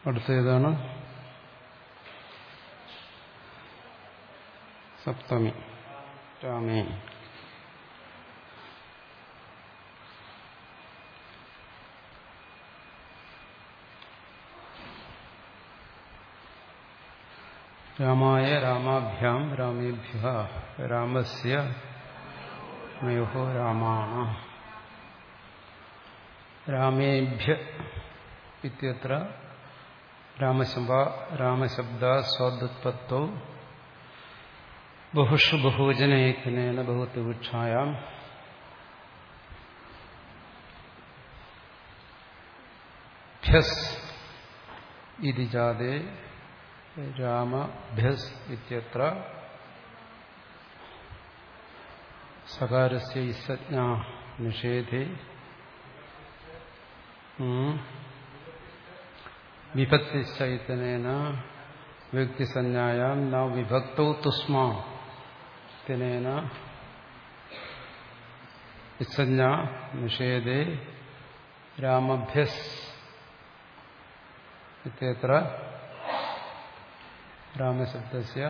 അടുത്തേതാണ് സപ്തമി രാമേ രാമായ രാമാഭ്യാം രാമേഭ്യ രാമസ്യ മയോ രാമാണ രാമേഭ്യ ഇത്യത്ര രാമശബ്ദ രാമശബ്ദ സ്വാദുത്പത്തോ ബഹുഷു ബഹുവചനേന ബഹുത്വവൃക്ഷായാം ഭ്യസ് ഇതി ജാതേ രാമഭ്യസ് ഇത്യത്ര സകാരസ്യ ഇസജ്ഞാ നിഷേധേ വിഭക്തിശ്ചൈതനേന വ്യക്തിസഞ്ജായാം ന വിഭക്തൗ തുസ്മാ തിനേന ഇസഞ്ജ നിഷേധേ രാമഭ്യസ് ഇത്യത്ര രാമശബ്ദസ്യ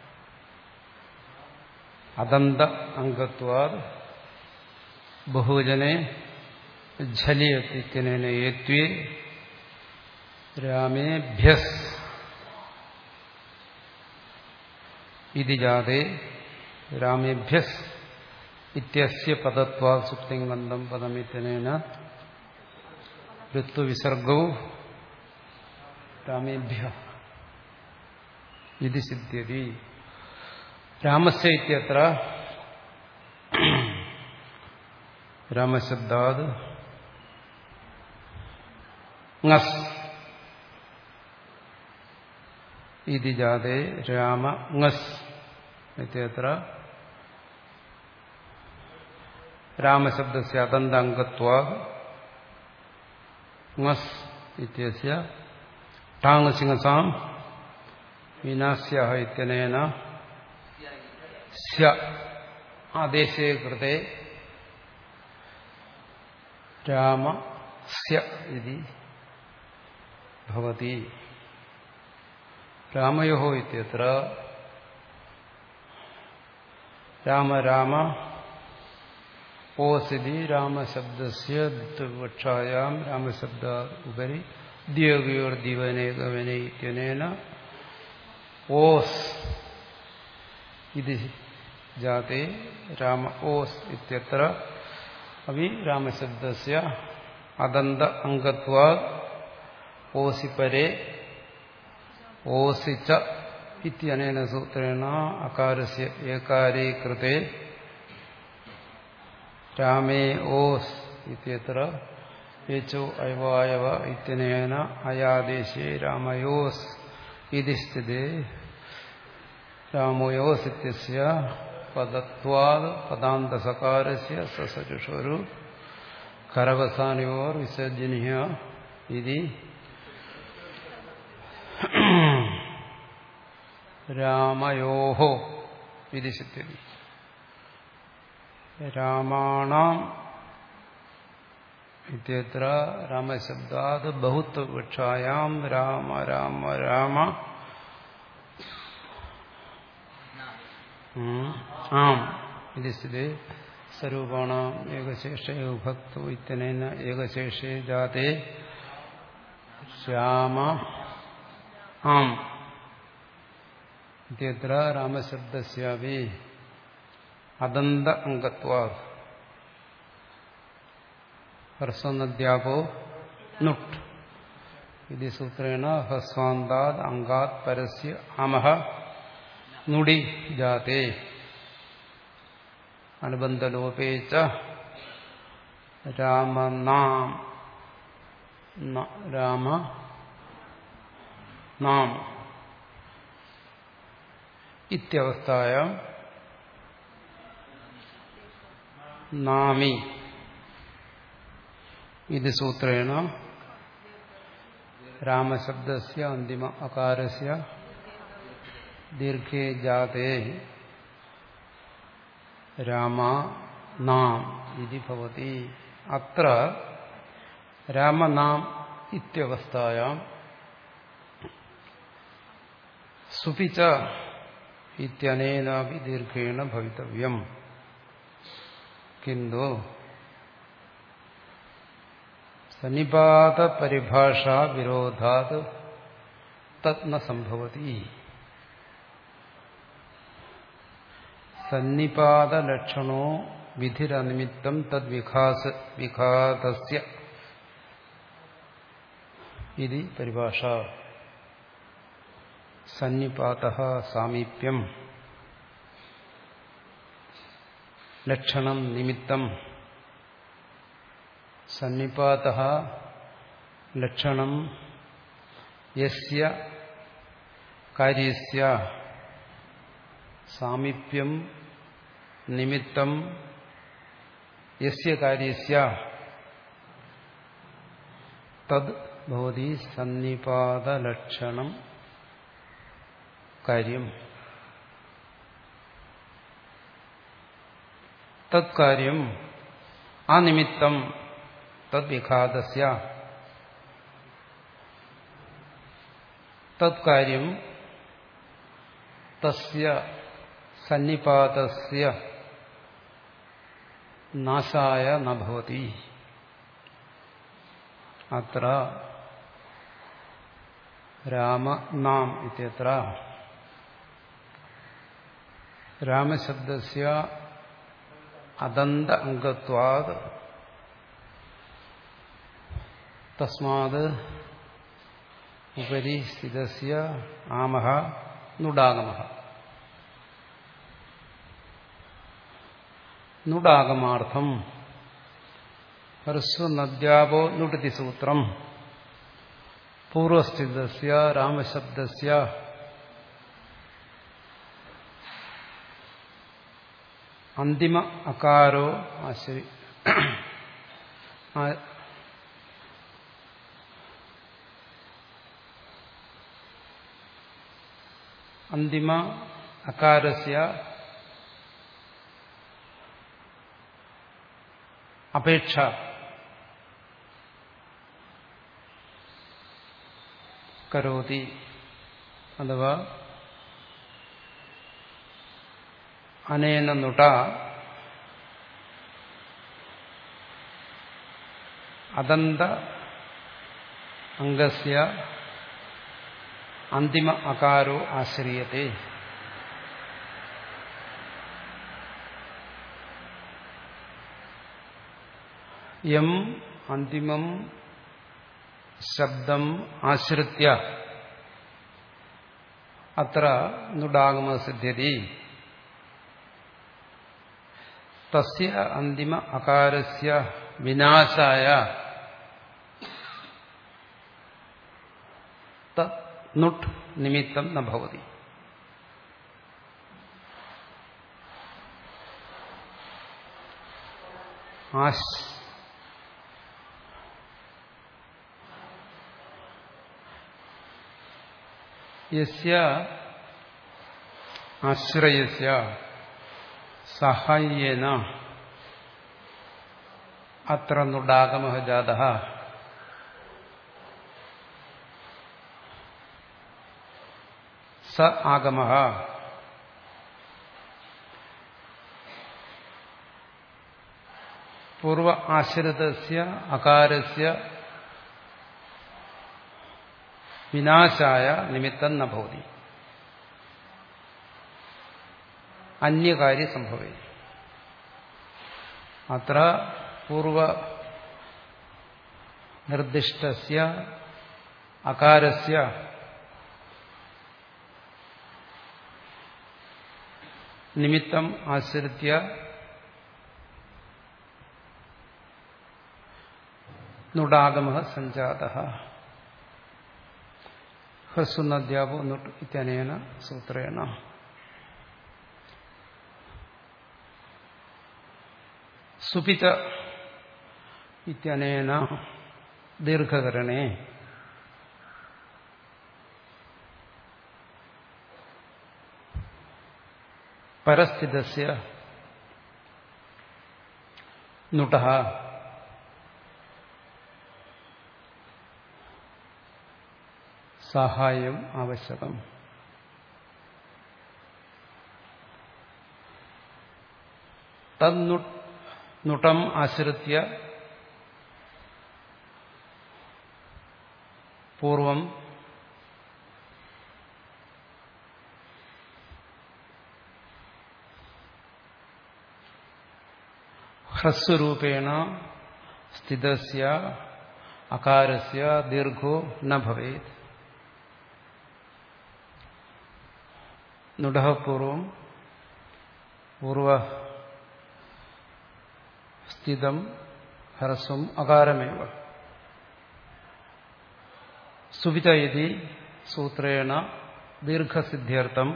അദന്ത അംഗത്വാദ് ബഹുജനെ ഝലിയത്തിനേന ഏത്വേ രാമേഭ്യസ് ഇതി ജാതേ രാമേഭ്യസ് ഇത്യസ്യ പദത്വാ സുപ്തിംഗന്ധം പദമിത്യനേന ഋത്വവിസർഗവും രാമേഭ്യ ഇത് സിദ്ധ്യതി രാമസ്യ ഇത്യത്ര രാമശബ്ദാത് ngസ് ഇതി ജാതേ രാമ ngസ് ഇത്യത്ര രാമശബ്ദസ്യ അതന്താംഗത്വാത് ngസ് ഇത്യസ്യ ടാങ് സിംഹസാം വിനാസ്യ ഇത്യനേന സ്യ ആദേശേ കൃതേ രാമ സ്യ ഇതി ഭവതി രാമയോ ഇത്യത്ര രാമ രാമ ഓസിതി രാമശബ്ദസ്യ ദ്വിവക്ഷായാം രാമശബ്ദ ഉപരി ദ്യോഗയോർദിവനേകവനെ ഇത്യനേന ഓസ് ഇത് ജാതേ രാമ ഓസ് ഇത്യത്ര അഭി രാമശബ്ദസ്യ അദന്ത അംഗത്വാ ഓസി പരേ ഓസിച്ച ഇത്യനേന സൂത്രേണ അകാരസ്യ ഏകാരേ കൃതേ രാമേ ഓസ് ഇത്യത്ര യേച്ചോ അയവായവ ഇത്യനേന അയാദേശേ രാമയോസ് ഇതി സ്ഥിതേ രാമയോസ് ഇത്യസ്യ പദത്വാത് പദാന്തസകാരസ്യ സസചുഷോരു കരവസാനയോർ വിസർജനീയ ഇതി രാമയോഹോ ഇതി സിദ്ധ്യതി രാമാണാം ഇത്യത്ര രാമശബ്ദാത് ബഹുത്വവൃക്ഷായാം രാമ രാമ രാമ ആം ഇത് സ്ഥിതി സ്വരൂപാണാം ഏകശേഷ വിഭക്തോ ഇത്യനേന ഏകശേഷേ ജാതേ ശ്യാമ ആം ഇത്യത്ര രാമശബ്ദസ്യാപി അദന്ത അംഗത്വാ ഹ്രസ്വനദ്യാപോ നുട്ട് ഇത് സൂത്രേണ ഹ്രസ്വാന്താത് അംഗാത് പരസ്യ അമഹ നുടി ജാതേ അനുബന്ധലോപേ ച രാമനാം രാമ നാം ഇത്യവസ്ഥായാം നാമി ഇത് സൂത്രേണ രാമശബ്ദസ്യ അന്തിമ അകാരസ്യ ദീർഘേ ജാതേ രാമ നാം ഇതി ഭവതി അത്ര രാമനാം ഇത്യവസ്ഥായാം സുപിച്ച ഇത്യനേനാപി ദീർഘേണ ഭവിതവ്യം കിന്തു സന്നിപാത പരിഭാഷാ വിരോധാത് തത് ന സംഭവതി സന്നിപാതലക്ഷണോ വിധിരനിമിത്തം തദ് വിഘാസ വിഘാതസ്യ ഇതി പരിഭാഷ സന്നിപാത സാമീപ്യം ലക്ഷണം നിമിത്തം സന്നിപാത ലക്ഷണം യസ്യ കാര്യസ്യ സാമീപ്യം നിമിത്തം യസ്യ കാര്യസ്യ തദ് ഭവതി സന്നിപാതലക്ഷണം കാര്യം തത്കാര്യം ആ നിമിത്തം തദ്വിഘാതസ്യ തത്കാര്യം തസ്യ സന്നിപാതസ്യ നാശായ നഭവതി അത്ര രാമ നാം ഇത്യത്ര രാമശബ്ദസ്യ അദന്ത അംഗത്വാത് തസ്മാത് ഉപരി സ്ഥിതസ്യ ആമഹ നുഡാഗമ നുഡാഗമാർത്ഥം ഹ്രസ്വനദ്യാപോ നുടതി സൂത്രം പൂർവസ്ഥിതസ്യ രാമശബ്ദസ്യ അന്തിമ അകാരോ ആശ്രി അന്തിമ അകാരസ്യ അപേക്ഷ കരോതി അഥവാ അനേന നുട അദന്ത അംഗസ്യ അന്തിമ അകാരോ ആശ്രിയത്തെ യം അന്തിമം ശബ്ദം ആശ്രിത്യ അത്ര നുഡാഗമസിദ്ധ്യതി തസ്യ അന്തിമ അകാരസ്യ വിനാശായ നുട്ട് നിമിത്തം ന ഭവതി ആശ് യസ്യ ആശ്രയസ്യ സഹായേന അത്ര നുഡാഗമ ജാത സ ആഗമ പൂർവ ആശ്രിതസ്യ അകാരസ്യ വിനാശായ നിമിത്തം ന ഭവതി അന്യകാര്യ സംഭവേ അത്ര പൂർവ നിർദ്ദിഷ്ടസ്യ അകാരസ്യ നിമിത്തം ആശ്രിത്യ നുടാഗമ സഞ്ജാത ഹ്രസ്വനദ്യാപോ നുട്ട് ഇത്യനേന സൂത്രേണ സുപിത ഇത്യനേന ദീർഘകരണേ പരസ്ഥിതസ്യ നുട സഹായം ആവശ്യകം തന്നുട്ടം ആശ്രിത്യ പൂർവം ഹ്രസ്വരൂപേണ സ്ഥിതസ്യ അകാരസ്യ ദീർഘോ ന ഭവേത് നുഡ പൂർവം പൂർവ സ്ഥിതം ഹ്രസ്വം അകാരമേവ സുവിത ഇതി സൂത്രേണ ദീർഘസിദ്ധ്യർത്ഥം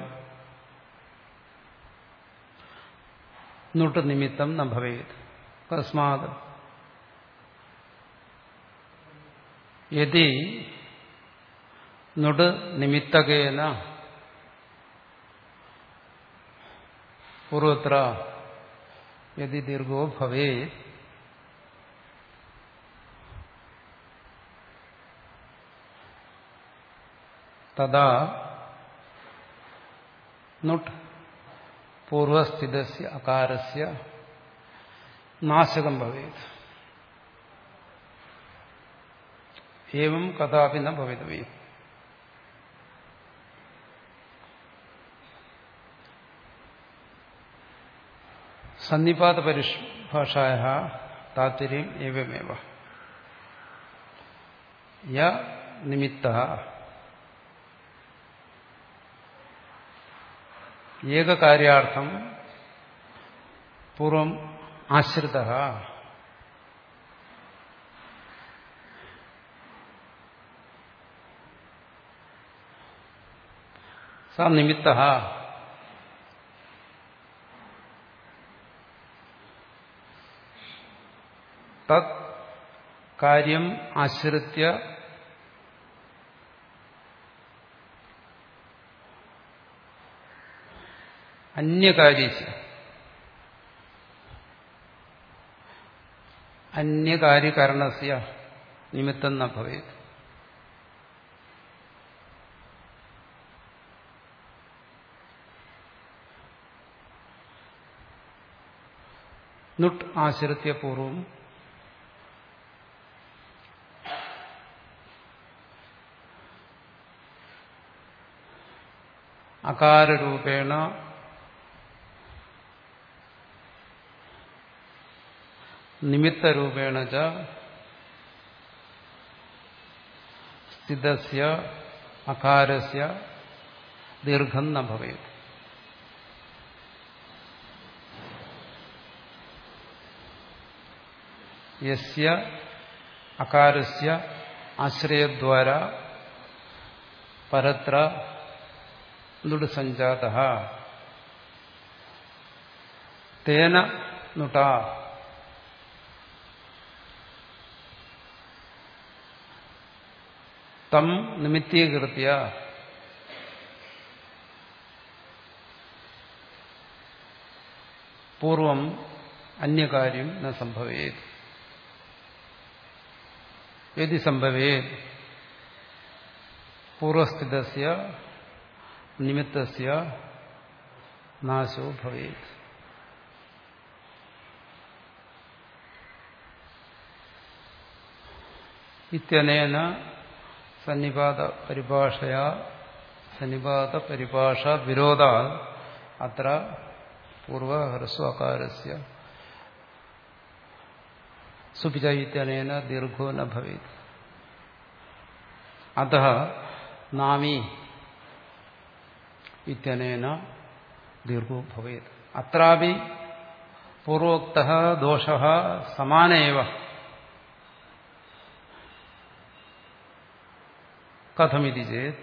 നുട്ട് നിമിത്തം ന ഭവേത് തസ്മാത് യതി നുട് നിമിത്തകേന പൂർവത്ര യതി ദീർഘോ ഭവേത് തഥാ നുട്ട് പൂർവസ്ഥിതസ്യ അകാരസ്യ നാശകം ഭവേത് ഏവം കഥാപി ന ഭവിതവ്യം സന്നിപാത പരിഭാഷായ താത്പര്യം ഏവമേവ യ നിമിത്ത ഏകകാര്യാർത്ഥം പൂർവം ആശ്രിത സ നിമിത്ത തത് കാര്യം ആശ്രിത്യ അന്യകാര്യശ അന്യകാര്യകരണസ്യ നിമിത്തം ന ഭവേത് നുട്ട് ആശ്രിത്യ പൂർവം അകാരൂപേണ നിമിത്തരൂപേണ ച സ്ഥിതസ്യ അകാരസ്യ ദീർഘം ന ഭവേത് യസ്യ അകാരസ്യ ആശ്രയദ്വാര പരത്ര നുട് സഞ്ജാത തേന നുട തം നിമിത്തീകൃത്യ പൂർവം അന്യകാര്യം ന സംഭവേത് യതി സംഭവേത് പൂർവസ്ഥിതസ്യ നിമിത്തസ്യ നാശോ ഭവേത് ഇത്യനേന സന്നിപാത പരിഭാഷയാ സന്നിപാത പരിഭാഷ വിരോധ അത്ര പൂർവഹ്രസ്വകാരസ്യ സുപിച ഇത്യനേന ദീർഘോ ന ഭവേത് അത നാമി ഇത്യനേന ദീർഘോ ഭവേത് അത്രാപി പൂർവോക്ത ദോഷ സമാനേവ കഥമിതി ചേത്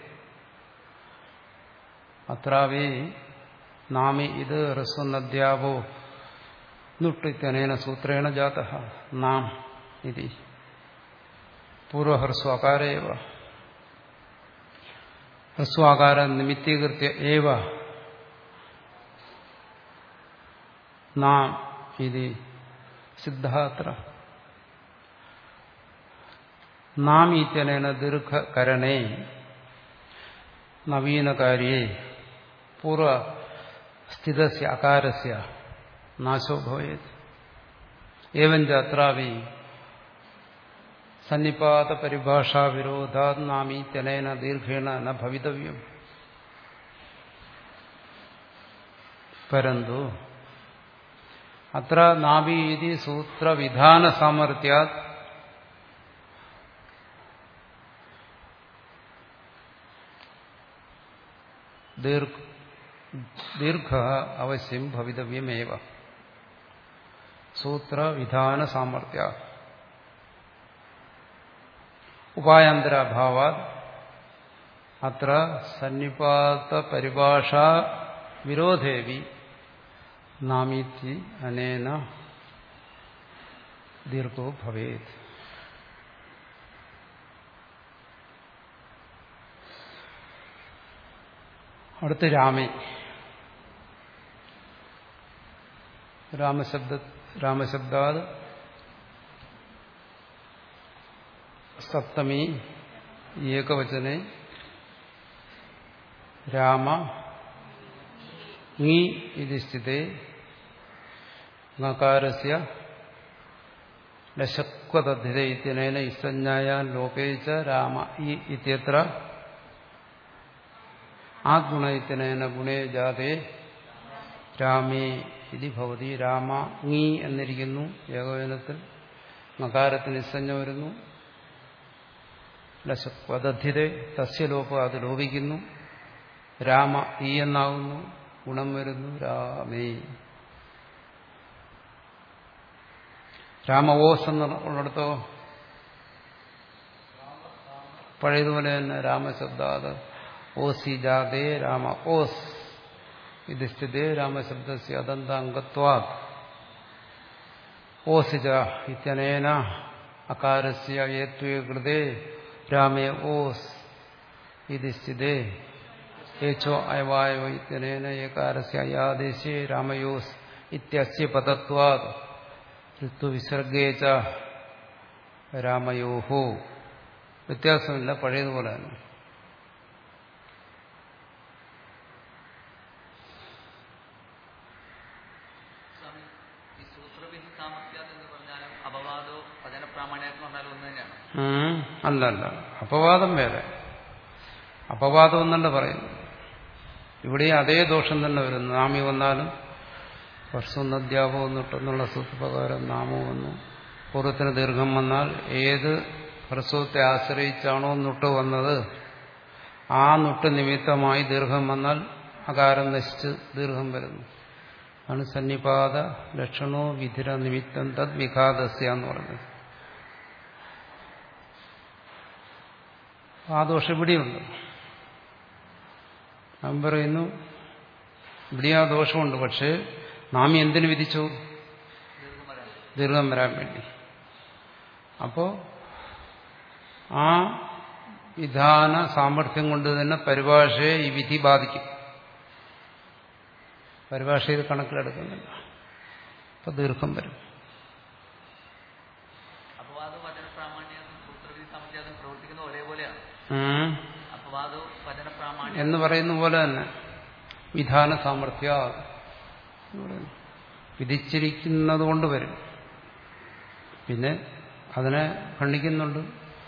അത്രാവി നാമി ഇത് ഹ്രസ്വനദ്യാവോ നുട്ടിത്യനേന സൂത്രേണ ജാത നാം ഇതി പൂർവഹ്രസ്വകാരേവ ഹ്രസ്വാകാര നിമിത്തീകൃത്യ ഏവ നാം ഇതി സിദ്ധാത്ര നാം ഇത്യനേന ദീർഘകരണേ നവീനകാര്യേ പൂർവസ്ഥിതസ്യ അകാരസ്യ നാശോ ഭവേത് ഏവഞ്ച അത്രാവി സന്നിപാത പരിഭാഷാ വിരോധാത് നാമി തെനേന ദീർഘേണ ന ഭവിതവ്യം പരന്തു അത്ര നാഭീതി സൂത്രവിധാന സാമർഥ്യാത് ദീർഘ അവശ്യം ഭവിതവ്യമേവ സൂത്രവിധാന സാമർഥ്യ ഉപായാന്തരാഭാവാത് അത്ര സന്നിപാത പരിഭാഷാ വിരോധേവി നാമീത്തി അനേന ദീർഘോ ഭവേത് അടുത്ത് രാമേ രാമശബ്ദ രാമശബ്ദാത് സപ്തമി ഏകവചനെ രാമ ങി ഇതി സ്ഥിതേ നകാരസ്യ ലശക്വതദ്ധിത ഇത്യനേന ഇസഞ്ജായാൻ ലോപേ ച രാമ ഇ ഇത്യത്ര ആത്മണ ഇത്യനേന ഗുണേ ജാതേ രാമേ ഇതി ഭവതി രാമ ങീ എന്നിരിക്കുന്നു ഏകവചനത്തിൽ നകാരത്തിന് ഇസഞ്ജ വരുന്നു ലശക്വതദ്ധിത തസ്യലോപ അത് ലോപിക്കുന്നു രാമ ഈ എന്നാകുന്നു ഗുണം വരുന്നു രാമേ രാമവോസ് എന്നുള്ളിടത്തോ പഴയതുപോലെ തന്നെ രാമശബ്ദാത് ഓസി ജാതേ രാമ ഓസ് ഇത് സ്ഥിതേ രാമശബ്ദസ്യ അദന്താംഗത്വാ ഓസിജ ഇത്യനേന അകാരസ്യ ഏത്വേ കൃതേ രാമേ ഓസ് ഇത് സ്ഥിതേ ഏച്ചോ അയവായോ ഇത്യനേന ഏകാരസ്യ യാദേശേ രാമയോസ് ഇത്യസ്യ പദത്വാത് ഋത്തുവിസർഗേ ച രാമയോഹോ വ്യത്യാസമില്ല പഴയതുപോലെ തന്നെ സ്വാമി, ഈ സൂത്രവിധി സാമർത്ഥ്യാത് എന്ന് പറഞ്ഞാലും അപവാദോ വചനപ്രാമാണ്യം എന്ന് പറഞ്ഞാലും ഒന്ന് തന്നെയാണ് ഉം, അല്ല അല്ല അപവാദം വേറെ അപവാദം എന്നല്ല പറയുന്നു ഇവിടെ അതേ ദോഷം തന്നെ വരുന്നു നാമി വന്നാലും വർഷം അധ്യാപകം എന്നിട്ടെന്നുള്ള സൂത്രപ്രകാരം നാമം വന്നു പൂർവ്വത്തിന് ദീർഘം വന്നാൽ ഏത് ഹ്രസ്വത്തെ ആശ്രയിച്ചാണോ നുട്ട് വന്നത് ആ നുട്ട് നിമിത്തമായി ദീർഘം വന്നാൽ അകാരം നശിച്ച് ദീർഘം വരുന്നു ആണ് സന്നിപാത ലക്ഷണോ വിധിര നിമിത്തം തദ് വിഘാതസ്യ എന്ന് പറഞ്ഞത് ആ ദോഷം ഇവിടെയുണ്ട് അവൻ പറയുന്നു ഇവിടെ ആ ദോഷമുണ്ട് പക്ഷേ നാം എന്തിനു വിധിച്ചു ദീർഘം വരാൻ ദീർഘം വരാൻ വേണ്ടി അപ്പോ ആ വിധാന സാമർഥ്യം കൊണ്ട് തന്നെ പരിഭാഷയെ ഈ വിധി ബാധിക്കും പരിഭാഷ ഇത് കണക്കിലെടുക്കുന്നില്ല അപ്പൊ ദീർഘം വരും അപവാദവും വചനപ്രാമാണ്യം സൂത്രവിധി സാമർത്ഥ്യാതും പ്രവർത്തിക്കുന്ന ഒരേപോലെയാണ് ഉം. അപവാദവും വചനപ്രാമാണ്യം എന്ന് പറയുന്ന പോലെ തന്നെ വിധാന സാമർഥ്യ എന്ന് പറയുന്നു. വിധിച്ചിരിക്കുന്നത് കൊണ്ട് വരും പിന്നെ അതിനെ ഖണ്ഡിക്കുന്നുണ്ട്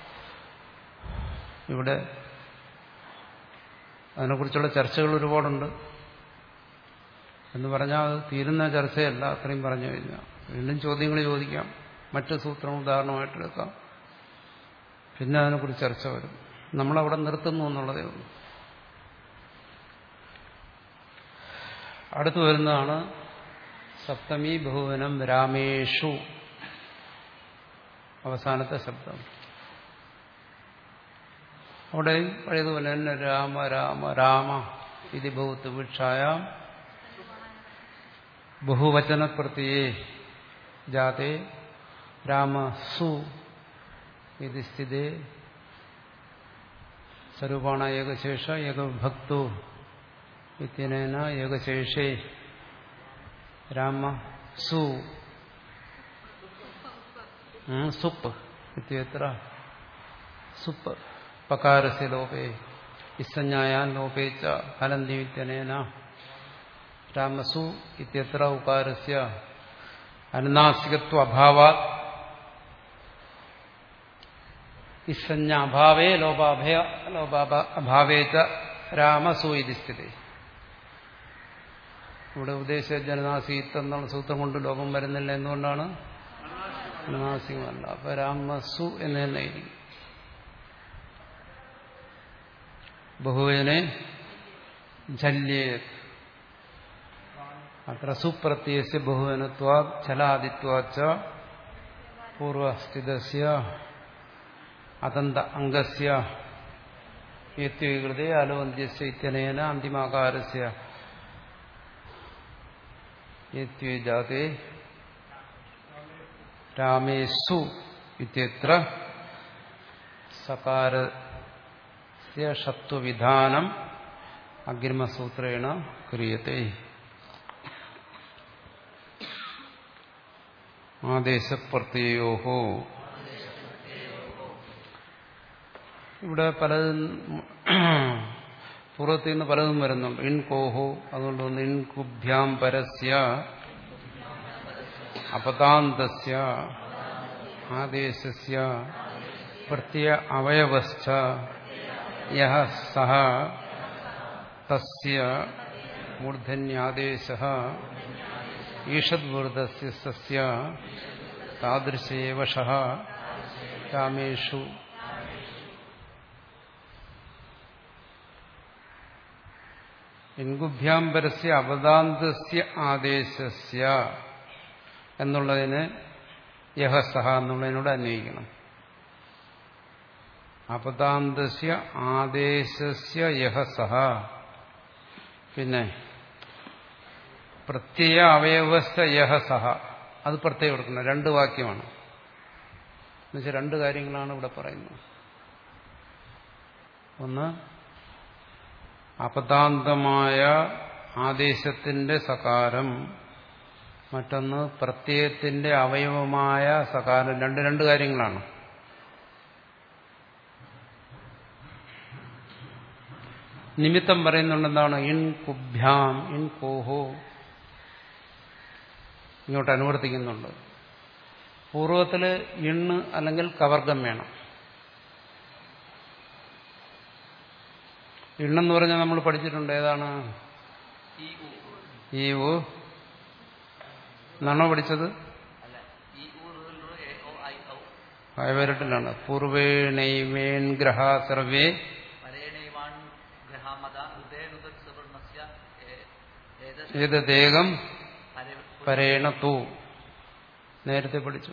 ഇവിടെ അതിനെക്കുറിച്ചുള്ള ചർച്ചകൾ ഒരുപാടുണ്ട് എന്ന് പറഞ്ഞാൽ അത് തീരുന്ന ചർച്ചയല്ല അത്രയും പറഞ്ഞു കഴിഞ്ഞാൽ വീണ്ടും ചോദ്യങ്ങൾ ചോദിക്കാം മറ്റു സൂത്രം ഉദാഹരണമായിട്ട് എടുക്കാം പിന്നെ അതിനെക്കുറിച്ച് ചർച്ച വരും നമ്മളവിടെ നിർത്തുന്നു എന്നുള്ളതേ ഉള്ളൂ അടുത്തു വരുന്നതാണ് സപ്തമി ബഹുവനം രാമേഷു അവസാനത്തെ ശബ്ദം അവിടെ പഴയതുപോലെ തന്നെ രാമ രാമ രാമ ഇത് ബഹുത്ത് വിക്ഷായാം ബഹുവചനപ്രത്യേ ജാതേ രാമ സു ഇത് സ്ഥിതേ സ്വരൂപാണ ഏകശേഷ ഏകഭക്തോ ഇത്യനേന ഏകശേഷേ രാമ സു ഉം, സുപ്പ് ഇത്യത്ര സുപ്പ് പകാരസ്യ ലോപേ ഇസഞ്ജായാൻ ലോപേ ച ഫലന്തി ഇത്യനേന രാമസു ഇത്യത്ര ഉകാരസ്യ അനുനാസികത്വ അഭാവാത് ഇസഞ്ജ അഭാവേ ലോപാഭയ ലോപാഭ അഭാവേ ച രാമസു ഇതി സ്ഥിതി ഇവിടെ ഉദ്ദേശിച്ച ജനനാസീത്ത് എന്നുള്ള സൂത്രം കൊണ്ട് ലോകം വരുന്നില്ല എന്തുകൊണ്ടാണ് ജനനാസികമല്ല അപ്പൊ രാമസു എന്ന് തന്നെ ഇരിക്കും ബഹുവിനെ ജല്യേത് അത്ര സുപ്രത്യയസ്യ ബഹുവനത്വാ ഛലാദിത്വാച്ച പൂർവസ്ഥിതസ്യ അതന്ത അംഗസ്യ ഏത്വീകൃതേ അലോന്ത്യസ്യ ഇത്യനേന അന്തിമാകാരസ്യ ഏത്വേജാതേ രാമേസു ഇത്യത്ര സകാരസ്യ ഷത്വവിധാനം അഗ്രിമസൂത്രേണ ക്രിയത്തെ ആദേശപ്രത്യയോ ഇവിടെ പലതും പൂർവ്വത്തിൽ നിന്ന് പലതും വരുന്നുണ്ട് ഇൻ കോഹോ അതുകൊണ്ട് ഒന്ന് ഇൻ കുഭ്യാം പരസ്യ അപതാന്തസ്യ ആദേശസ്യ പ്രത്യ അവയവശ്ച യഹ സഹ തസ്യ മൂർധന്യാദേശ ഈഷദ്വൃതസ്യ സസ്യ താദൃശേവ ഷഹ രാമേഷു ഇൻകുഭ്യാംബരസ്യ അപദാന്തസ്യ ആദേശസ്യ എന്നുള്ളതിന് യഹസഹ എന്നുള്ളതിനോട് അന്വയിക്കണം അപദാന്തസ്യ ആദേശസ്യ യഹസഹ പിന്നെ പ്രത്യയ അവയവസ്ഥ യഹസഹ അത് പ്രത്യേകം എടുക്കണം രണ്ട് വാക്യമാണ് എന്നുവെച്ചാൽ രണ്ട് കാര്യങ്ങളാണ് ഇവിടെ പറയുന്നത് ഒന്ന് അപദാന്തമായ ആദേശത്തിന്റെ സകാരം മറ്റൊന്ന് പ്രത്യയത്തിന്റെ അവയവമായ സകാരം രണ്ട് രണ്ട് കാര്യങ്ങളാണ് നിമിത്തം പറയുന്നുണ്ട് എന്താണ് ഇൻ കുഭ്യാം ഇൻ കോഹോ ഇങ്ങോട്ട് അനുവർത്തിക്കുന്നുണ്ട് പൂർവത്തില് ഇണ്ണ് അല്ലെങ്കിൽ കവർഗം വേണം ഇണ്ണെന്ന് പറഞ്ഞാൽ നമ്മൾ പഠിച്ചിട്ടുണ്ട് ഏതാണ് ഈ ഉ ഈ ഉ എന്നാണോ പഠിച്ചത് അല്ല ഈ ഊ ഋ ലൃ എ ഓ ഐ ഔ ആയവരട്ടിലാണ് പൂർവേണൈവേൻ ഗ്രഹ സർവേ പരേണൈവാൺ ഗ്രഹാമത ഹൃദയനുദത് സുവർണസ്യ ഏതസ് ഏതദേകം പരേ പരേണ തൂ നേരത്തെ പഠിച്ചു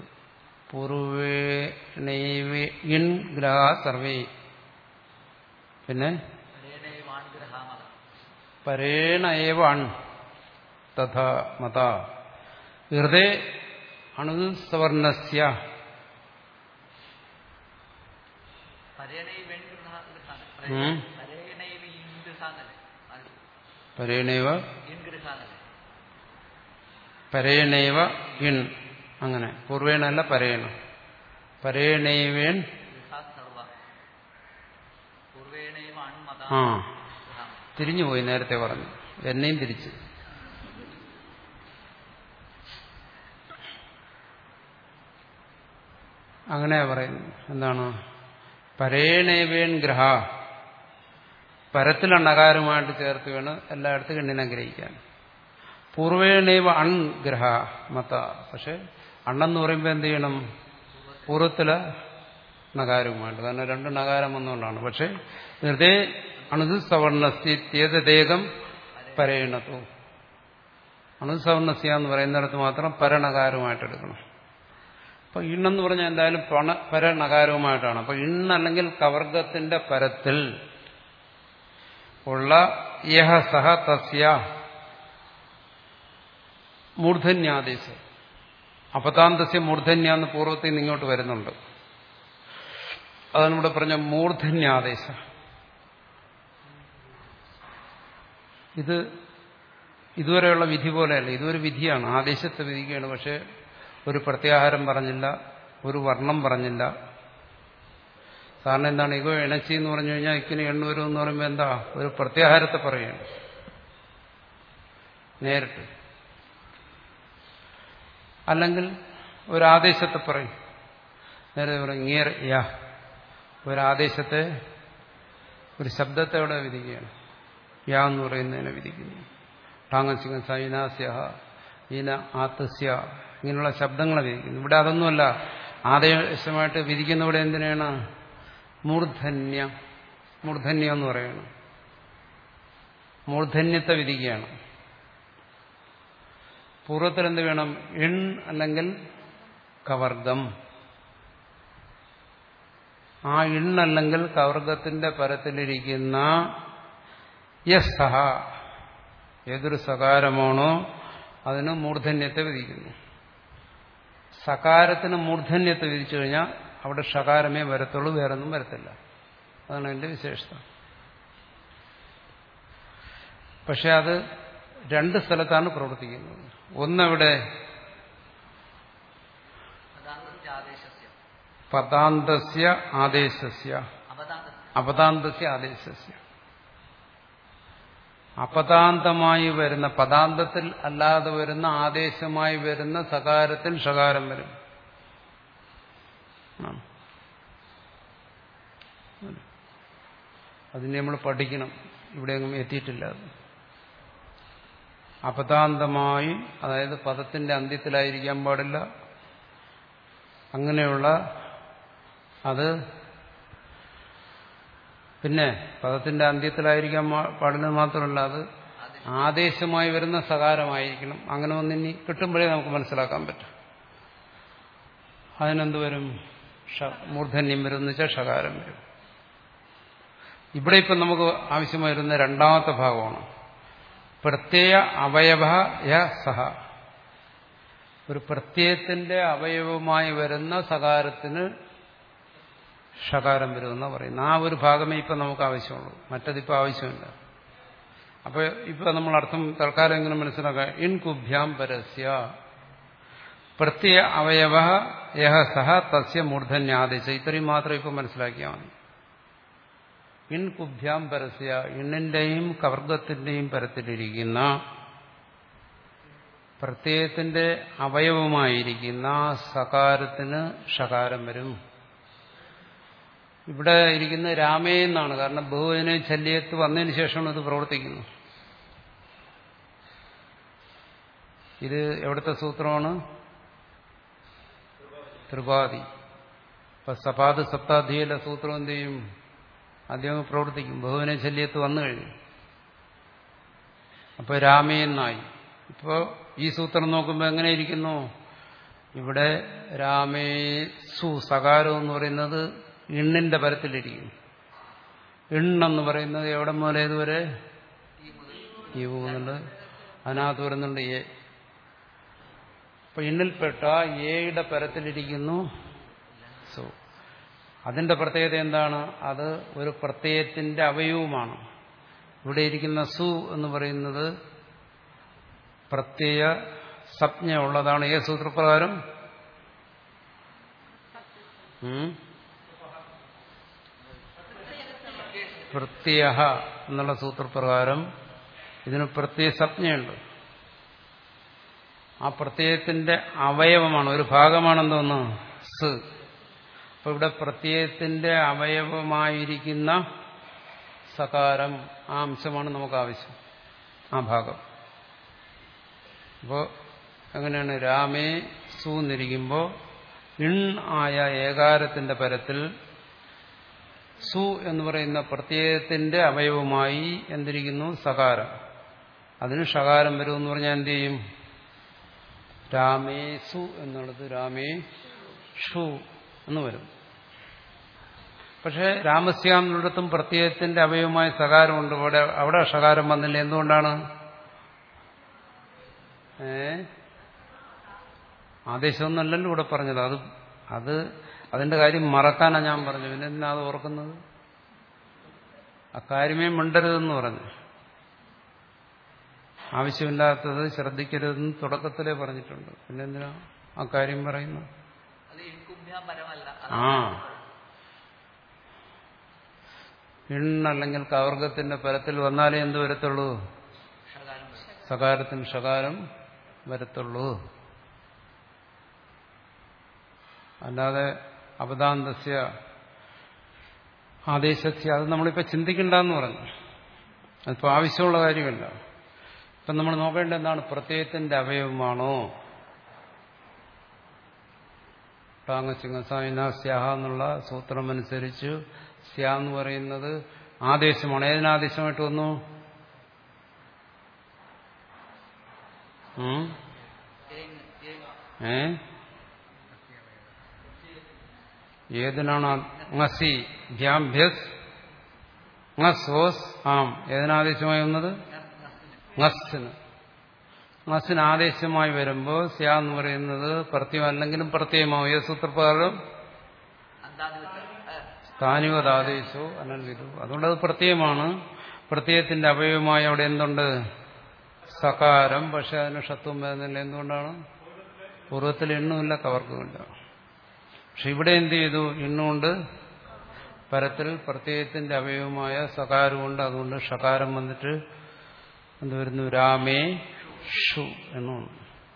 പൂർവേണൈവേ ഇൻ ഗ്രഹ സർവേ പിന്നെ പരേണൈവാൺ ഗ്രഹാമത പരേണ ഏവ അൺ തഥ മത ഹൃദയ അണുസവർണസ്യ പരേണൈവെൺ ഗൃഹ ഉം. പരേണൈവ ഇൻ ഗൃഹാന്നല്ലേ അത് പരേണൈവ ഇൻ ഗൃഹാന്നല്ലേ പരേണൈവ ഇൺ അങ്ങനെ പൂർവേണല്ല പരേണ പരേണൈവേൻ ഗൃഹാ സർവ പൂർവേണൈവ അൺമത ആ ഗൃഹാമത തിരിഞ്ഞുപോയി നേരത്തെ പറഞ്ഞു എന്നെയും തിരിച്ച് അങ്ങനെയാ പറയുന്നു എന്താണ് പരേണേവേൻ ഗ്രഹ പരത്തിലുള്ള നകാരമായിട്ട് ചേർത്ത് വേണം എല്ലായിടത്തും കണ്ണിനെ ഗ്രഹിക്കാൻ പൂർവേണേവ അൺ ഗ്രഹ മത പക്ഷെ അണ്ണെന്ന് പറയുമ്പോൾ എന്ത് ചെയ്യണം പൂർവ്വത്തിലെ നകാരവുമായിട്ട് കാരണം രണ്ട് നകാരം വന്നുകൊണ്ടാണ് പക്ഷെ ഹൃദയ അണുസവർണസ്ഥിത്യേതേകം പരേണത്വം അണുസവർണസ്യ എന്ന് പറയുന്നിടത്ത് മാത്രം പരണകാരമായിട്ട് എടുക്കണം അപ്പൊ ഇണ്ണെന്ന് പറഞ്ഞാൽ എന്തായാലും പണ പരനകാരവുമായിട്ടാണ് അപ്പൊ ഇണ്ണല്ലെങ്കിൽ കവർഗത്തിന്റെ പരത്തിൽ ഉള്ള യഹ സഹ തസ്യ മൂർധന്യാദേശം അപതാന്തസ്യ മൂർധന്യ എന്ന് പൂർവ്വത്തിൽ നിന്ന് ഇങ്ങോട്ട് വരുന്നുണ്ട് അതാണ് ഇവിടെ പറഞ്ഞ മൂർധന്യാദേശം ഇത് ഇതുവരെയുള്ള വിധി പോലെയല്ല ഇതൊരു വിധിയാണ് ആദേശത്തെ വിധിക്കുകയാണ് പക്ഷെ ഒരു പ്രത്യാഹാരം പറഞ്ഞില്ല ഒരു വർണ്ണം പറഞ്ഞില്ല കാരണം എന്താണ് ഇഗോ ഇണച്ചി എന്ന് പറഞ്ഞു കഴിഞ്ഞാൽ ഇക്കിന് എണ്ണൂരം എന്ന് പറയുമ്പോൾ എന്താ ഒരു പ്രത്യാഹാരത്തെ പറയുകയാണ് നേരിട്ട് അല്ലെങ്കിൽ ഒരാദേശത്തെ പറയും നേരത്തെ പറയും ഇങ്ങേർ യാ ഒരാദേശത്തെ ഒരു ശബ്ദത്തെ അവിടെ വിധിക്കുകയാണ് യാ എന്ന് പറയുന്നതിനെ വിധിക്കുന്നു ടാങ്ങസിംഗ സൈനാസ്യ ഈന ആത്തസ്യ ഇങ്ങനെയുള്ള ശബ്ദങ്ങളെ വിധിക്കുന്നു ഇവിടെ അതൊന്നുമല്ല ആദേശമായിട്ട് വിധിക്കുന്ന ഇവിടെ എന്തിനാണ് മൂർധന്യ മൂർധന്യം എന്ന് പറയുന്നത് മൂർധന്യത്തെ വിധിക്കുകയാണ് പൂർവ്വത്തിൽ എന്ത് വേണം ഇൺ അല്ലെങ്കിൽ കവർഗം ആ ഇണ്ണല്ലെങ്കിൽ കവർഗത്തിന്റെ പരത്തിലിരിക്കുന്ന യസ്സഹ ഏതൊരു സകാരമാണോ അതിന് മൂർധന്യത്തെ വിധിക്കുന്നു സകാരത്തിന് മൂർധന്യത്തെ വിധിച്ചു കഴിഞ്ഞാൽ അവിടെ ഷകാരമേ വരത്തുള്ളൂ വേറൊന്നും വരത്തില്ല അതാണ് എന്റെ വിശേഷത പക്ഷെ അത് രണ്ട് സ്ഥലത്താണ് പ്രവർത്തിക്കുന്നത് ഒന്നെവിടെ അതാന്തസ്യ ആദേശസ്യ പദാന്തസ്യ ആദേശസ്യ അപദാന്തസ്യ അപദാന്തസ്യ ആദേശസ്യ അപദാന്തമായി വരുന്ന പദാന്തത്തിൽ അല്ലാതെ വരുന്ന ആദേശമായി വരുന്ന സകാരത്തിൽ ഷകാരം വരും ആ. അതിനെ നമ്മൾ പഠിക്കണം ഇവിടെ ഒന്നും എത്തിയിട്ടില്ല അത് അപദാന്തമായി അതായത് പദത്തിന്റെ അന്ത്യത്തിലായിരിക്കാൻ പാടില്ല അങ്ങനെയുള്ള അത് പിന്നെ പദത്തിന്റെ അന്ത്യത്തിലായിരിക്കാൻ മാ- പാടില്ലെന്ന് മാത്രമല്ല അത് ആദേശമായി വരുന്ന സകാരമായിരിക്കണം അങ്ങനെ ഒന്നിനി കിട്ടുമ്പോഴേ നമുക്ക് മനസ്സിലാക്കാൻ പറ്റും അതിനെന്ത് വരും ഷ- മൂർധന്യം വരും എന്ന് വെച്ചാൽ ഷകാരം വരും ഇവിടെ ഇപ്പം നമുക്ക് ആവശ്യമായി വരുന്ന രണ്ടാമത്തെ ഭാഗമാണ് പ്രത്യയ അവയവ യ സഹ ഒരു പ്രത്യയത്തിന്റെ അവയവമായി വരുന്ന സകാരത്തിന് ഷകാരം വരുമെന്നാണ് പറയുന്നത് ആ ഒരു ഭാഗമേ ഇപ്പം നമുക്ക് ആവശ്യമുള്ളൂ മറ്റതിപ്പോൾ ആവശ്യമില്ല അപ്പോൾ ഇപ്പോൾ നമ്മൾ അർത്ഥം തൽക്കാലം എങ്ങനെ മനസ്സിലാക്കാം ഇൻ കുഭ്യാം പരസ്യ പ്രത്യയ അവയവ യഹ സഹ തസ്യ മൂർധന്യാദേശ ഇത്രയും മാത്രം ഇപ്പം മനസ്സിലാക്കിയാൽ മതി ഇൻ കുഭ്യാം പരസ്യ ഇണ്ണിന്റെയും കവർഗത്തിന്റെയും പരത്തിലിരിക്കുന്ന പ്രത്യയത്തിന്റെ അവയവമായിരിക്കുന്ന സകാരത്തിന് ഷകാരം വരും ഇവിടെ ഇരിക്കുന്ന രാമേ എന്നാണ് കാരണം ബഹുവിനെ ശല്യത്ത് വന്നതിന് ശേഷമാണ് ഇത് പ്രവർത്തിക്കുന്നു ഇത് എവിടുത്തെ സൂത്രമാണ് ത്രിപാതി ഇപ്പൊ സപാദ് സപ്താധിയിലെ സൂത്രം എന്ത് ചെയ്യും ആദ്യം പ്രവർത്തിക്കും ബഹുവിനെ ശല്യത്ത് വന്നു കഴിഞ്ഞു അപ്പൊ രാമേ എന്നായി ഇപ്പോ ഈ സൂത്രം നോക്കുമ്പോൾ എങ്ങനെ ഇരിക്കുന്നു ഇവിടെ രാമേ സു സകാരം എന്ന് പറയുന്നത് ഇണ്ണിന്റെ പരത്തിലിരിക്കുന്നു ഇണ്ണെന്ന് പറയുന്നത് എവിടെ മുതൽ ഏതുവരെ ഈ പോകുന്നുണ്ട് അതിനകത്ത് വരുന്നുണ്ട് എ അപ്പൊ ഇണ്ണിൽപ്പെട്ട എയുടെ പരത്തിലിരിക്കുന്നു സു അതിന്റെ പ്രത്യേകത എന്താണ് അത് ഒരു പ്രത്യയത്തിന്റെ അവയവുമാണ് ഇവിടെ ഇരിക്കുന്ന സു എന്ന് പറയുന്നത് പ്രത്യയ സംജ്ഞ ഉള്ളതാണ് ഏ സൂത്രപ്രകാരം ഉം? പ്രത്യയ എന്നുള്ള സൂത്രപ്രകാരം ഇതിന് പ്രത്യയ സംജ്ഞയുണ്ട് ആ പ്രത്യയത്തിന്റെ അവയവമാണ് ഒരു ഭാഗമാണെന്തോന്ന് സ് അപ്പൊ ഇവിടെ പ്രത്യയത്തിന്റെ അവയവമായിരിക്കുന്ന സകാരം ആ അംശമാണ് നമുക്ക് ആവശ്യം ആ ഭാഗം അപ്പോൾ എങ്ങനെയാണ് രാമേ സു എന്നിരിക്കുമ്പോൾ ഇൺ ആയ ഏകാരത്തിന്റെ പരത്തിൽ സു എന്ന് പറയുന്ന പ്രത്യയത്തിന്റെ അവയവമായി എന്തിരിക്കുന്നു സകാരം അതിന് ഷകാരം വരും എന്ന് പറഞ്ഞാൽ എന്ത് ചെയ്യും രാമേ സു എന്നുള്ളത് രാമേ ഷു എന്ന് വരും പക്ഷെ രാമസ്യാമിനടുത്തും പ്രത്യയത്തിന്റെ അവയവമായ സകാരമുണ്ട് അവിടെ അവിടെ ഷകാരം വന്നില്ല എന്തുകൊണ്ടാണ് ഏ ആദേശമൊന്നല്ലല്ലോ ഇവിടെ പറഞ്ഞത് അത് അത് അതിന്റെ കാര്യം മറക്കാനാണ് ഞാൻ പറഞ്ഞു പിന്നെ എന്തിനാ അത് ഓർക്കുന്നത് അക്കാര്യമേ മിണ്ടരുതെന്ന് പറഞ്ഞു ആവശ്യമില്ലാത്തത് ശ്രദ്ധിക്കരുതെന്ന് തുടക്കത്തിലേ പറഞ്ഞിട്ടുണ്ട് പിന്നെ എന്തിനാ ആ കാര്യം പറയുന്നു അത് ഇൻകുഭ്യാം പരമല്ല ആ ഇണ്ണല്ലെങ്കിൽ കവർഗത്തിന്റെ പരത്തിൽ വന്നാലേ എന്ത് വരത്തുള്ളൂ ഷകാരം വരും. സകാരത്തിന് ഷകാരം വരത്തുള്ളൂ അല്ലാതെ അപദാന്തസ്യ ആദേശസ്യ അത് നമ്മളിപ്പോൾ ചിന്തിക്കണ്ടെന്ന് പറഞ്ഞു അതിപ്പോൾ ആവശ്യമുള്ള കാര്യമല്ല ഇപ്പം നമ്മൾ നോക്കേണ്ട എന്താണ് പ്രത്യയത്തിന്റെ അവയവമാണോ ടാങ്ങസിംഹസായന സ്യാഹ എന്നുള്ള സൂത്രമനുസരിച്ച് സ്യ എന്ന് പറയുന്നത് ആദേശമാണ് ഏതിനാദേശമായിട്ട് വന്നു ഉം? ഏങ്, ഏങ്. ഏ ഏതിനാണ് ngസി ഭ്യാംഭ്യസ് ngസോസ് ആം ഏതിനാദേശമായി വന്നത് ngസിന് ngസിന് ആദേശമായി വരുമ്പോൾ സ്യ എന്ന് പറയുന്നത് പ്രത്യം അല്ലെങ്കിലും പ്രത്യയമാവും ഏത് സൂത്രപ്രകാരം അന്താദിവസം ഏ, സ്ഥാനിവതാദേശോ അനൽവിധു അതുകൊണ്ട് അത് പ്രത്യയമാണ് പ്രത്യയത്തിന്റെ അവയവമായി അവിടെ എന്തുണ്ട് സകാരം പക്ഷെ അതിന് ഷത്വം വരുന്നില്ല എന്തുകൊണ്ടാണ് പൂർവ്വത്തിൽ എണ്ണുമില്ല കവർക്കുമില്ല പക്ഷെ ഇവിടെ എന്ത് ചെയ്തു എണ്ണുകൊണ്ട് പരത്തിൽ പ്രത്യയത്തിന്റെ അവയവമായ സകാരമുണ്ട് അതുകൊണ്ട് ഷകാരം വന്നിട്ട് എന്ത് വരുന്നു രാമേ ഷു എന്നുണ്ട്